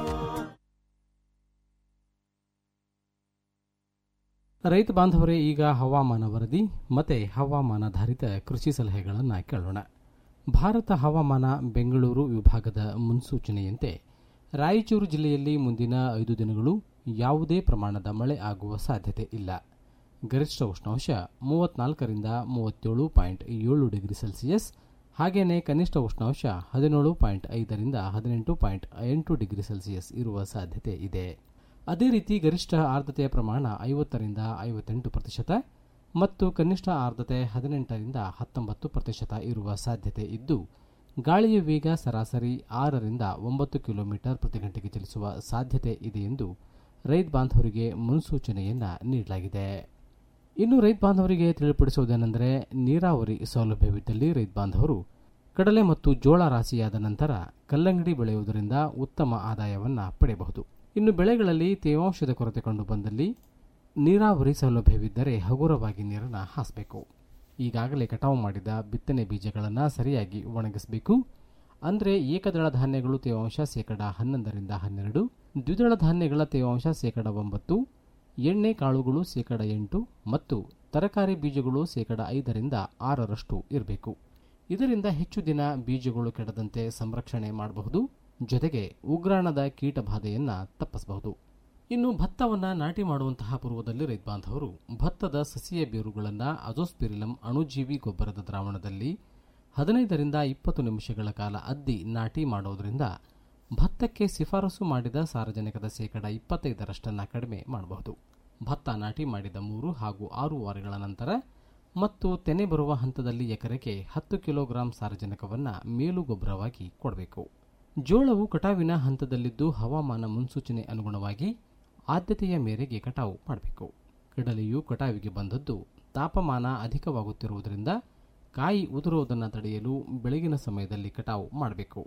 ರೈತ ಬಾಂಧವರೇ ಈಗ ಹವಾಮಾನ ವರದಿ ಮತ್ತೆ ಹವಾಮಾನಾಧಾರಿತ ಕೃಷಿ ಸಲಹೆಗಳನ್ನು ಕೇಳೋಣ ಭಾರತ ಹವಾಮಾನ ಬೆಂಗಳೂರು ವಿಭಾಗದ ಮುನ್ಸೂಚನೆಯಂತೆ ರಾಯಚೂರು ಜಿಲ್ಲೆಯಲ್ಲಿ ಮುಂದಿನ ಐದು ದಿನಗಳು ಯಾವುದೇ ಪ್ರಮಾಣದ ಮಳೆ ಆಗುವ ಸಾಧ್ಯತೆ ಇಲ್ಲ ಗರಿಷ್ಠ ಉಷ್ಣಾಂಶ ಮೂವತ್ನಾಲ್ಕರಿಂದ ಮೂವತ್ತೇಳು ಪಾಯಿಂಟ್ ಏಳು ಡಿಗ್ರಿ ಸೆಲ್ಸಿಯಸ್ ಹಾಗೆಯೇ ಕನಿಷ್ಠ ಉಷ್ಣಾಂಶ ಹದಿನೇಳು ಪಾಯಿಂಟ್ ಐದರಿಂದ ಹದಿನೆಂಟು ಪಾಯಿಂಟ್ ಎಂಟು ಡಿಗ್ರಿ ಸೆಲ್ಸಿಯಸ್ ಇರುವ ಸಾಧ್ಯತೆ ಇದೆ ಅದೇ ರೀತಿ ಗರಿಷ್ಠ ಆರ್ದ್ರತೆಯ ಪ್ರಮಾಣ ಐವತ್ತರಿಂದ ಐವತ್ತೆಂಟು ಪ್ರತಿಶತ ಮತ್ತು ಕನಿಷ್ಠ ಆರ್ದ್ರತೆ ಹದಿನೆಂಟರಿಂದ ಹತ್ತೊಂಬತ್ತು ಪ್ರತಿಶತ ಇರುವ ಸಾಧ್ಯತೆ ಇದ್ದು ಗಾಳಿಯ ವೇಗ ಸರಾಸರಿ ಆರರಿಂದ ಒಂಬತ್ತು ಕಿಲೋಮೀಟರ್ ಪ್ರತಿ ಗಂಟೆಗೆ ಚಲಿಸುವ ಸಾಧ್ಯತೆ ಇದೆ ಎಂದು ರೈತ ಬಾಂಧವರಿಗೆ ಮುನ್ಸೂಚನೆಯನ್ನ ನೀಡಲಾಗಿದೆ ಇನ್ನು ರೈತ ಬಾಂಧವರಿಗೆ ತಿಳಿಪಡಿಸುವುದೇನೆಂದರೆ ನೀರಾವರಿ ಸೌಲಭ್ಯವಿದ್ದಲ್ಲಿ ರೈತ ಬಾಂಧವರು ಕಡಲೆ ಮತ್ತು ಜೋಳ ರಾಶಿಯಾದ ನಂತರ ಕಲ್ಲಂಗಡಿ ಬೆಳೆಯುವುದರಿಂದ ಉತ್ತಮ ಆದಾಯವನ್ನು ಪಡೆಯಬಹುದು ಇನ್ನು ಬೆಳೆಗಳಲ್ಲಿ ತೇವಾಂಶದ ಕೊರತೆ ಕಂಡು ಬಂದಲ್ಲಿ ನೀರಾವರಿ ಸೌಲಭ್ಯವಿದ್ದರೆ ಹಗುರವಾಗಿ ನೀರನ್ನು ಹಾಸಬೇಕು ಈಗಾಗಲೇ ಕಟಾವು ಮಾಡಿದ ಬಿತ್ತನೆ ಬೀಜಗಳನ್ನು ಸರಿಯಾಗಿ ಒಣಗಿಸಬೇಕು ಅಂದರೆ ಏಕದಳ ಧಾನ್ಯಗಳು ತೇವಾಂಶ ಶೇಕಡ ಹನ್ನೊಂದರಿಂದ ಹನ್ನೆರಡು ದ್ವಿದಳ ಧಾನ್ಯಗಳ ತೇವಾಂಶ ಶೇಕಡ ಒಂಬತ್ತು ಎಣ್ಣೆ ಕಾಳುಗಳು ಶೇಕಡ ಎಂಟು ಮತ್ತು ತರಕಾರಿ ಬೀಜಗಳು ಶೇಕಡ ಐದರಿಂದ ಆರರಷ್ಟು ಇರಬೇಕು ಇದರಿಂದ ಹೆಚ್ಚು ದಿನ ಬೀಜಗಳು ಕೆಡದಂತೆ ಸಂರಕ್ಷಣೆ ಮಾಡಬಹುದು ಜೊತೆಗೆ ಉಗ್ರಾಣದ ಕೀಟ ಬಾಧೆಯನ್ನು ತಪ್ಪಿಸಬಹುದು ಇನ್ನು ಭತ್ತವನ್ನು ನಾಟಿ ಮಾಡುವಂತಹ ಪೂರ್ವದಲ್ಲಿ ರೈತ ಬಾಂಧವರು ಭತ್ತದ ಸಸಿಯ ಬೇರುಗಳನ್ನು ಅಜೋಸ್ಪಿರಿಲಂ ಅಣುಜೀವಿ ಗೊಬ್ಬರದ ದ್ರಾವಣದಲ್ಲಿ ಹದಿನೈದರಿಂದ ಇಪ್ಪತ್ತು ನಿಮಿಷಗಳ ಕಾಲ ಅದ್ದಿ ನಾಟಿ ಮಾಡೋದರಿಂದ ಭತ್ತಕ್ಕೆ ಶಿಫಾರಸು ಮಾಡಿದ ಸಾರಜನಕದ ಶೇಕಡ ಇಪ್ಪತ್ತೈದರಷ್ಟನ್ನು ಕಡಿಮೆ ಮಾಡಬಹುದು ಭತ್ತ ನಾಟಿ ಮಾಡಿದ ಮೂರು ಹಾಗೂ ಆರು ವಾರಗಳ ನಂತರ ಮತ್ತು ತೆನೆ ಬರುವ ಹಂತದಲ್ಲಿ ಎಕರೆಗೆ ಹತ್ತು ಕಿಲೋಗ್ರಾಂ ಸಾರಜನಕವನ್ನು ಮೇಲು ಗೊಬ್ಬರವಾಗಿ ಕೊಡಬೇಕು ಜೋಳವು ಕಟಾವಿನ ಹಂತದಲ್ಲಿದ್ದು ಹವಾಮಾನ ಮುನ್ಸೂಚನೆ ಅನುಗುಣವಾಗಿ ಆದ್ಯತೆಯ ಮೇರೆಗೆ ಕಟಾವು ಮಾಡಬೇಕು ಕಡಲೆಯು ಕಟಾವಿಗೆ ಬಂದದ್ದು ತಾಪಮಾನ ಅಧಿಕವಾಗುತ್ತಿರುವುದರಿಂದ ಕಾಯಿ ಉದುರುವುದನ್ನು ತಡೆಯಲು ಬೆಳಗಿನ ಸಮಯದಲ್ಲಿ ಕಟಾವು ಮಾಡಬೇಕು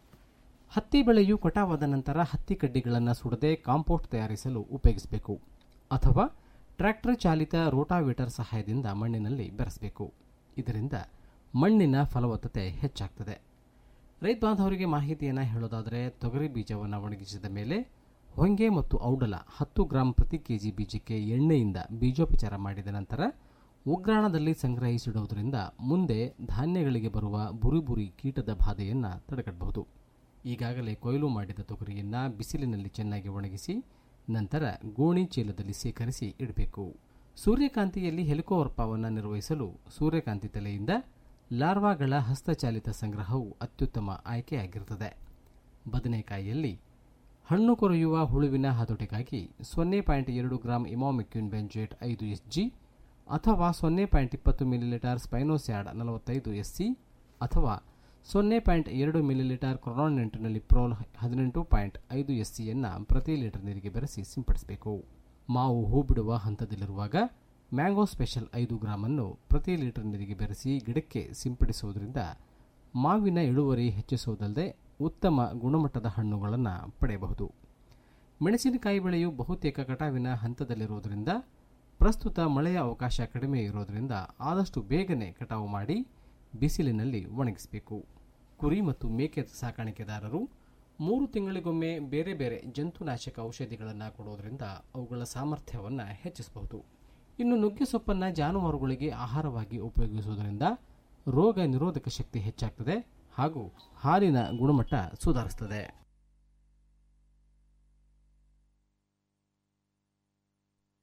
ಹತ್ತಿ ಬೆಳೆಯು ಕಟಾವಾದ ನಂತರ ಹತ್ತಿ ಕಡ್ಡಿಗಳನ್ನು ಸುಡದೆ ಕಾಂಪೋಸ್ಟ್ ತಯಾರಿಸಲು ಉಪಯೋಗಿಸಬೇಕು ಅಥವಾ ಟ್ರ್ಯಾಕ್ಟರ್ ಚಾಲಿತ ರೋಟಾವೇಟರ್ ಸಹಾಯದಿಂದ ಮಣ್ಣಿನಲ್ಲಿ ಬೆರೆಸಬೇಕು ಇದರಿಂದ ಮಣ್ಣಿನ ಫಲವತ್ತತೆ ಹೆಚ್ಚಾಗ್ತದೆ ರೈತ ಬಾಂಧವರಿಗೆ ಮಾಹಿತಿಯನ್ನು ಹೇಳೋದಾದರೆ ತೊಗರಿ ಬೀಜವನ್ನು ಒಣಗಿಸಿದ ಮೇಲೆ ಹೊಂಗೆ ಮತ್ತು ಔಡಲ ಹತ್ತು ಗ್ರಾಂ ಪ್ರತಿ ಕೆಜಿ ಬೀಜಕ್ಕೆ ಎಣ್ಣೆಯಿಂದ ಬೀಜೋಪಚಾರ ಮಾಡಿದ ನಂತರ ಉಗ್ರಾಣದಲ್ಲಿ ಸಂಗ್ರಹಿಸಿಡುವುದರಿಂದ ಮುಂದೆ ಧಾನ್ಯಗಳಿಗೆ ಬರುವ ಬುರಿ ಬುರಿ ಕೀಟದ ಬಾಧೆಯನ್ನು ತಡೆಗಟ್ಟಬಹುದು ಈಗಾಗಲೇ ಕೊಯ್ಲು ಮಾಡಿದ ತೊಗರಿಯನ್ನು ಬಿಸಿಲಿನಲ್ಲಿ ಚೆನ್ನಾಗಿ ಒಣಗಿಸಿ ನಂತರ ಗೋಣಿ ಚೀಲದಲ್ಲಿ ಸೇಕರಿಸಿ ಇಡಬೇಕು ಸೂರ್ಯಕಾಂತಿಯಲ್ಲಿ ಹೆಲಿಕೋವರ್ಪವನ್ನು ನಿರ್ವಹಿಸಲು ಸೂರ್ಯಕಾಂತಿ ತಲೆಯಿಂದ ಲಾರ್ವಾಗಳ ಹಸ್ತಚಾಲಿತ ಸಂಗ್ರಹವು ಅತ್ಯುತ್ತಮ ಆಯ್ಕೆಯಾಗಿರುತ್ತದೆ ಬದನೆಕಾಯಿಯಲ್ಲಿ ಹಣ್ಣು ಕೊರೆಯುವ ಹುಳುವಿನ ಹತೋಟಿಗಾಗಿ ಸೊನ್ನೆ ಪಾಯಿಂಟ್ ಎರಡು ಗ್ರಾಂ ಇಮಾಮಿಕ್ಯೂನ್ ಬೆಂಜೇಟ್ ಐದು ಎಸ್ ಜಿ ಅಥವಾ ಸೊನ್ನೆ ಪಾಯಿಂಟ್ ಇಪ್ಪತ್ತು ಮಿಲಿಲೀಟರ್ ಸ್ಪೈನೋಸ್ಯಾಡ್ ನಲವತ್ತೈದು ಎಸ್ ಸಿ ಅಥವಾ ಸೊನ್ನೆ ಪಾಯಿಂಟ್ ಎರಡು ಮಿಲಿಲೀಟರ್ ಕ್ರೊನಾನೆಂಟಿನಲ್ಲಿ ಪ್ರೋಲ್ ಹದಿನೆಂಟು ಪಾಯಿಂಟ್ ಐದು ಎಸ್ ಸಿಯನ್ನು ಪ್ರತಿ ಲೀಟರ್ ನೀರಿಗೆ ಬೆರೆಸಿ ಸಿಂಪಡಿಸಬೇಕು ಮಾವು ಹೂ ಬಿಡುವ ಹಂತದಲ್ಲಿರುವಾಗ ಮ್ಯಾಂಗೋ ಸ್ಪೆಷಲ್ ಐದು ಗ್ರಾಮನ್ನು ಪ್ರತಿ ಲೀಟರ್ ನೀರಿಗೆ ಬೆರೆಸಿ ಗಿಡಕ್ಕೆ ಸಿಂಪಡಿಸುವುದರಿಂದ ಮಾವಿನ ಇಳುವರಿ ಹೆಚ್ಚಿಸುವುದಲ್ಲದೆ ಉತ್ತಮ ಗುಣಮಟ್ಟದ ಹಣ್ಣುಗಳನ್ನು ಪಡೆಯಬಹುದು ಮೆಣಸಿನಕಾಯಿ ಬೆಳೆಯು ಬಹುತೇಕ ಕಟಾವಿನ ಹಂತದಲ್ಲಿರುವುದರಿಂದ ಪ್ರಸ್ತುತ ಮಳೆಯ ಅವಕಾಶ ಕಡಿಮೆ ಇರೋದರಿಂದ ಆದಷ್ಟು ಬೇಗನೆ ಕಟಾವು ಮಾಡಿ ಬಿಸಿಲಿನಲ್ಲಿ ಒಣಗಿಸಬೇಕು ಕುರಿ ಮತ್ತು ಮೇಕೆ ಸಾಕಾಣಿಕೆದಾರರು ಮೂರು ತಿಂಗಳಿಗೊಮ್ಮೆ ಬೇರೆ ಬೇರೆ ಜಂತುನಾಶಕ ಔಷಧಿಗಳನ್ನು ಕೊಡೋದ್ರಿಂದ ಅವುಗಳ ಸಾಮರ್ಥ್ಯವನ್ನು ಹೆಚ್ಚಿಸಬಹುದು ಇನ್ನು ನುಗ್ಗೆ ಸೊಪ್ಪನ್ನು ಜಾನುವಾರುಗಳಿಗೆ ಆಹಾರವಾಗಿ ಉಪಯೋಗಿಸುವುದರಿಂದ ರೋಗ ನಿರೋಧಕ ಶಕ್ತಿ ಹೆಚ್ಚಾಗ್ತದೆ ಹಾಗೂ ಹಾಲಿನ ಗುಣಮಟ್ಟ ಸುಧಾರಿಸುತ್ತದೆ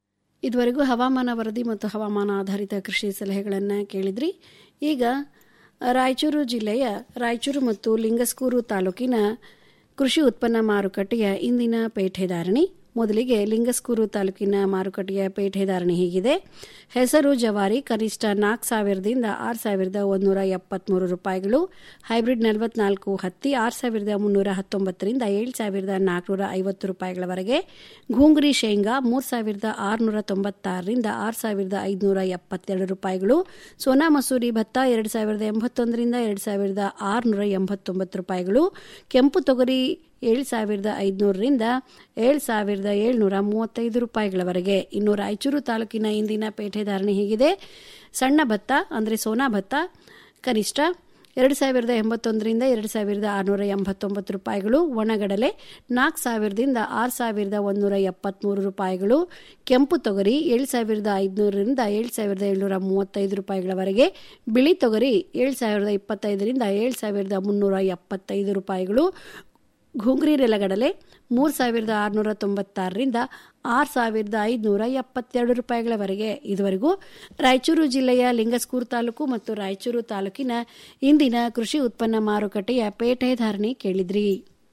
ಇದುವರೆಗೂ ಹವಾಮಾನ ವರದಿ ಮತ್ತು ಹವಾಮಾನ ಆಧಾರಿತ ಕೃಷಿ ಸಲಹೆಗಳನ್ನು ಕೇಳಿದ್ರಿ ಈಗ ರಾಯಚೂರು ಜಿಲ್ಲೆಯ ರಾಯಚೂರು ಮತ್ತು ಲಿಂಗಸ್ಕೂರು ತಾಲೂಕಿನ ಕೃಷಿ ಉತ್ಪನ್ನ ಮಾರುಕಟ್ಟೆಯ ಇಂದಿನ ಪೇಟೆ ಧಾರಣಿ ಮೊದಲಿಗೆ ಲಿಂಗಸ್ಕೂರು ತಾಲೂಕಿನ ಮಾರುಕಟ್ಟೆಯ ಪೇಟೆ ಧಾರಣೆ ಹೀಗಿದೆ ಹೆಸರು ಜವಾರಿ ಕನಿಷ್ಠ ನಾಲ್ಕು ಸಾವಿರದಿಂದ ಆರು ಸಾವಿರದ ಒಂದೂರ ಎಪ್ಪತ್ಮೂರು ರೂಪಾಯಿಗಳು ಹೈಬ್ರಿಡ್ ನಲವತ್ನಾಲ್ಕು ಹತ್ತಿ ಆರು ಸಾವಿರದ ಮುನ್ನೂರ ಹತ್ತೊಂಬತ್ತರಿಂದ ಏಳು ಸಾವಿರದ ನಾಲ್ಕುನೂರ ಐವತ್ತು ರೂಪಾಯಿಗಳವರೆಗೆ ಘೂಂಗ್ರಿ ಶೇಂಗಾ ಮೂರು ಸಾವಿರದ ಆರುನೂರ ತೊಂಬತ್ತಾರರಿಂದ ಆರು ಸಾವಿರದ ಐದುನೂರ ಎಪ್ಪತ್ತೆರಡು ರೂಪಾಯಿಗಳು ಸೋನಾ ಮಸೂರಿ ಭತ್ತ ಎರಡು ಸಾವಿರದ ಎಂಬತ್ತೊಂದರಿಂದ ಎರಡು ಸಾವಿರದ ಆರುನೂರ ಎಂಬತ್ತೊಂಬತ್ತು ರೂಪಾಯಿಗಳು ಕೆಂಪು ತೊಗರಿ ಏಳು ಸಾವಿರದ ಐದುನೂರರಿಂದ ಏಳು ಸಾವಿರದ ಏಳ್ನೂರ ಮೂವತ್ತೈದು ರೂಪಾಯಿಗಳವರೆಗೆ ಇನ್ನು ರಾಯಚೂರು ತಾಲೂಕಿನ ಇಂದಿನ ಪೇಟೆ ಧಾರಣೆ ಹೀಗಿದೆ ಸಣ್ಣ ಭತ್ತ ಅಂದರೆ ಸೋನಾ ಭತ್ತ ಕನಿಷ್ಠ ಎರಡು ಸಾವಿರದ ಎಂಬತ್ತೊಂದರಿಂದ ಎರಡು ಸಾವಿರದ ಆರುನೂರ ಎಂಬತ್ತೊಂಬತ್ತು ರೂಪಾಯಿಗಳು ಒಣಗಡಲೆ ನಾಲ್ಕು ಸಾವಿರದಿಂದ ಆರು ಸಾವಿರದ ಒಂದೂರ ಎಪ್ಪತ್ತ್ಮೂರು ರೂಪಾಯಿಗಳು ಕೆಂಪು ತೊಗರಿ ಏಳು ಸಾವಿರದ ಐದುನೂರರಿಂದ ಏಳು ಸಾವಿರದ ಏಳ್ನೂರ ಮೂವತ್ತೈದು ರೂಪಾಯಿಗಳವರೆಗೆ ಬಿಳಿ ತೊಗರಿ ಏಳು ಸಾವಿರದ ಇಪ್ಪತ್ತೈದರಿಂದ ಏಳು ಸಾವಿರದ ಮುನ್ನೂರ ಎಪ್ಪತ್ತೈದು ರೂಪಾಯಿಗಳು ಘುಂಗ್ರಿ ನೆಲಗಡಲೆ ಮೂರು ಸಾವಿರದ ಆರುನೂರ ತೊಂಬತ್ತಾರರಿಂದ ಆರು ಸಾವಿರದ ಐದುನೂರ ಎಪ್ಪತ್ತೆರಡು ರೂಪಾಯಿಗಳವರೆಗೆ ಇದುವರೆಗೂ ರಾಯಚೂರು ಜಿಲ್ಲೆಯ ಲಿಂಗಸ್ಕೂರು ತಾಲೂಕು ಮತ್ತು ರಾಯಚೂರು ತಾಲೂಕಿನ ಇಂದಿನ ಕೃಷಿ ಉತ್ಪನ್ನ ಮಾರುಕಟ್ಟೆಯ ಪೇಟೆ ಧಾರಣೆ ಕೇಳಿದ್ರಿ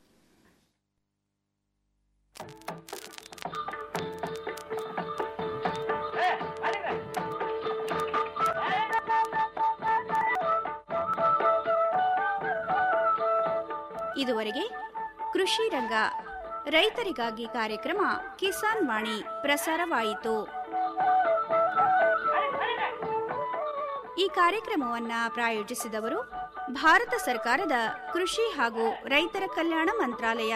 ಇದುವರೆಗೆ ಕೃಷಿ ರಂಗ ರೈತರಿಗಾಗಿ ಕಾರ್ಯಕ್ರಮ ಕಿಸಾನ್ ವಾಣಿ ಪ್ರಸಾರವಾಯಿತು ಈ ಕಾರ್ಯಕ್ರಮವನ್ನ ಪ್ರಾಯೋಜಿಸಿದವರು ಭಾರತ ಸರ್ಕಾರದ ಕೃಷಿ ಹಾಗೂ ರೈತರ ಕಲ್ಯಾಣ ಮಂತ್ರಾಲಯ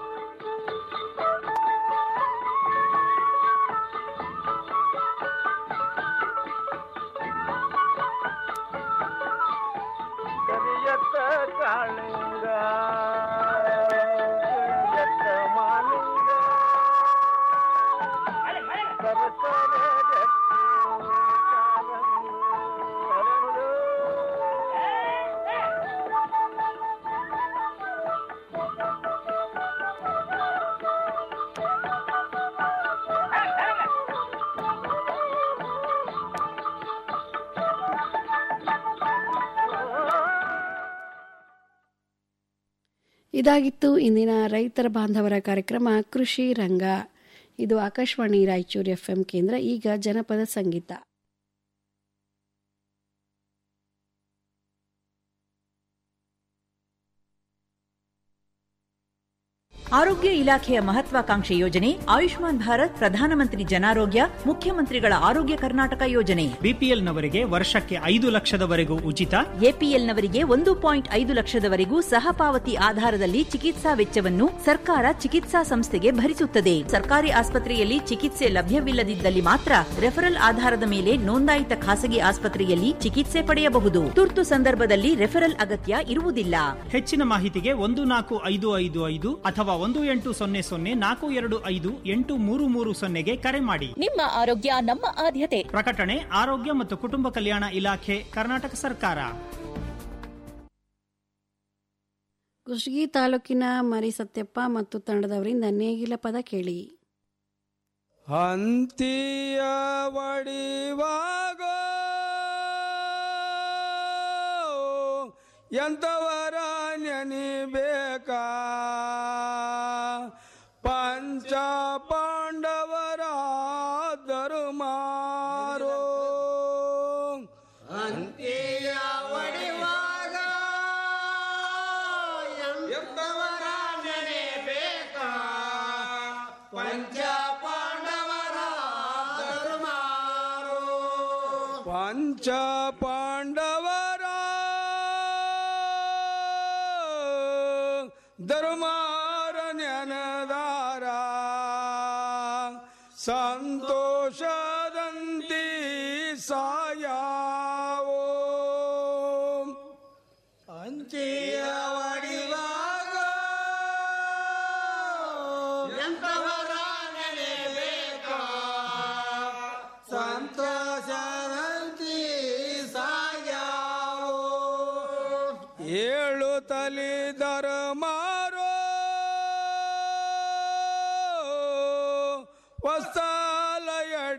ಕರಿಯತ್ತ ಕಾಳಿಂಗ ಕರಿಯತ್ತ ಮಾಲಿಂಗ ಸರಸರ ಜಟ್ಟಿ ಕಾಲಂಗ ಹರಳು. ಇದಾಗಿತ್ತು ಇಂದಿನ ರೈತರ ಬಾಂಧವರ ಕಾರ್ಯಕ್ರಮ ಕೃಷಿ ರಂಗ ಇದು ಆಕಾಶವಾಣಿ ರಾಯಚೂರು ಎಫ್ಎಂ ಕೇಂದ್ರ ಈಗ ಜನಪದ ಸಂಗೀತ ಆರೋಗ್ಯ ಇಲಾಖೆಯ ಮಹತ್ವಾಕಾಂಕ್ಷೆ ಯೋಜನೆ ಆಯುಷ್ಮಾನ್ ಭಾರತ್ ಪ್ರಧಾನಮಂತ್ರಿ ಜನಾರೋಗ್ಯ ಮುಖ್ಯಮಂತ್ರಿಗಳ ಆರೋಗ್ಯ ಕರ್ನಾಟಕ ಯೋಜನೆ ಬಿಪಿಎಲ್ನವರಿಗೆ ವರ್ಷಕ್ಕೆ ಐದು ಲಕ್ಷದವರೆಗೂ ಉಚಿತ ಎಪಿಎಲ್ನವರಿಗೆ ಒಂದು ಪಾಯಿಂಟ್ ಐದು ಲಕ್ಷದವರೆಗೂ ಸಹಪಾವತಿ ಆಧಾರದಲ್ಲಿ ಚಿಕಿತ್ಸಾ ವೆಚ್ಚವನ್ನು ಸರ್ಕಾರ ಚಿಕಿತ್ಸಾ ಸಂಸ್ಥೆಗೆ ಭರಿಸುತ್ತದೆ ಸರ್ಕಾರಿ ಆಸ್ಪತ್ರೆಯಲ್ಲಿ ಚಿಕಿತ್ಸೆ ಲಭ್ಯವಿಲ್ಲದಿದ್ದಲ್ಲಿ ಮಾತ್ರ ರೆಫರಲ್ ಆಧಾರದ ಮೇಲೆ ನೋಂದಾಯಿತ ಖಾಸಗಿ ಆಸ್ಪತ್ರೆಯಲ್ಲಿ ಚಿಕಿತ್ಸೆ ಪಡೆಯಬಹುದು ತುರ್ತು ಸಂದರ್ಭದಲ್ಲಿ ರೆಫರಲ್ ಅಗತ್ಯ ಇರುವುದಿಲ್ಲ ಹೆಚ್ಚಿನ ಮಾಹಿತಿಗೆ ಒಂದು ನಾಲ್ಕು ಐದು ಐದು ಐದು ಅಥವಾ ಒಂದು ಎಂಟು ಸೊನ್ನೆ ಸೊನ್ನೆ ನಾಲ್ಕು ಎರಡು ಐದು ಎಂಟು ಮೂರು ಮೂರು ಸೊನ್ನೆಗೆ ಕರೆ ಮಾಡಿ ನಿಮ್ಮ ಆರೋಗ್ಯ ನಮ್ಮ ಆದ್ಯತೆ ಪ್ರಕಟಣೆ ಆರೋಗ್ಯ ಮತ್ತು ಕುಟುಂಬ ಕಲ್ಯಾಣ ಇಲಾಖೆ ಕರ್ನಾಟಕ ಸರ್ಕಾರ ಕುಷ್ಟಗಿ ತಾಲೂಕಿನ ಮರಿ ಸತ್ಯಪ್ಪ ಮತ್ತು ತಂಡದವರಿಂದ ನೇಗಿಲ ಪದ ಕೇಳಿ ಹಂತಿಯ ವಡಿವಾಗ ಎಂತವರ ನೆನಿಬೇಕಾ ಪಂಚ ಪಾಂಡವರ ಧರ್ಮಾರೋ ಅಂತ್ಯ ಒಡೆವಾಗ ಎಂತವರ ನೆನೆಬೇಕಾ ಪಂಚ ಪಾಂಡವರ ಧರ್ಮಾರೋ ಪಂಚ ಪಾಂಡವರ ಧರ್ಮಾರ ಜ್ಞಾನದಾರ ಸಂತೋಷದಂತಿ ಸಾಯಾವೋ ಅಂತ್ಯ ಒಡೆವಾಗ ಎಂತವರ ನೆನೆಬೇಕಾ ಸಂತೋಷದಂತಿ ಸಾಯಾವೋ ಏಳು ತಲಿದರ ಮಾರೋ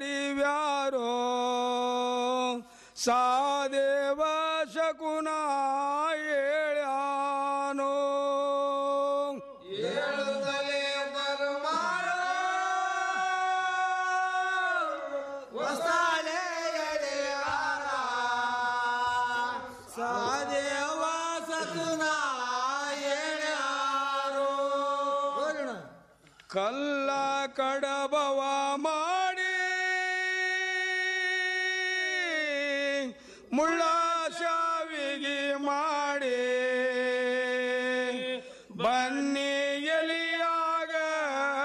ವಸ್ತಾಲಯಡಿವ್ಯಾರೋ ಸಾದೇವ ಶಕುನ ಸಾದೇವ ಸತುನ ಕಲ್ಲ ಕಡಬವ ಮಾ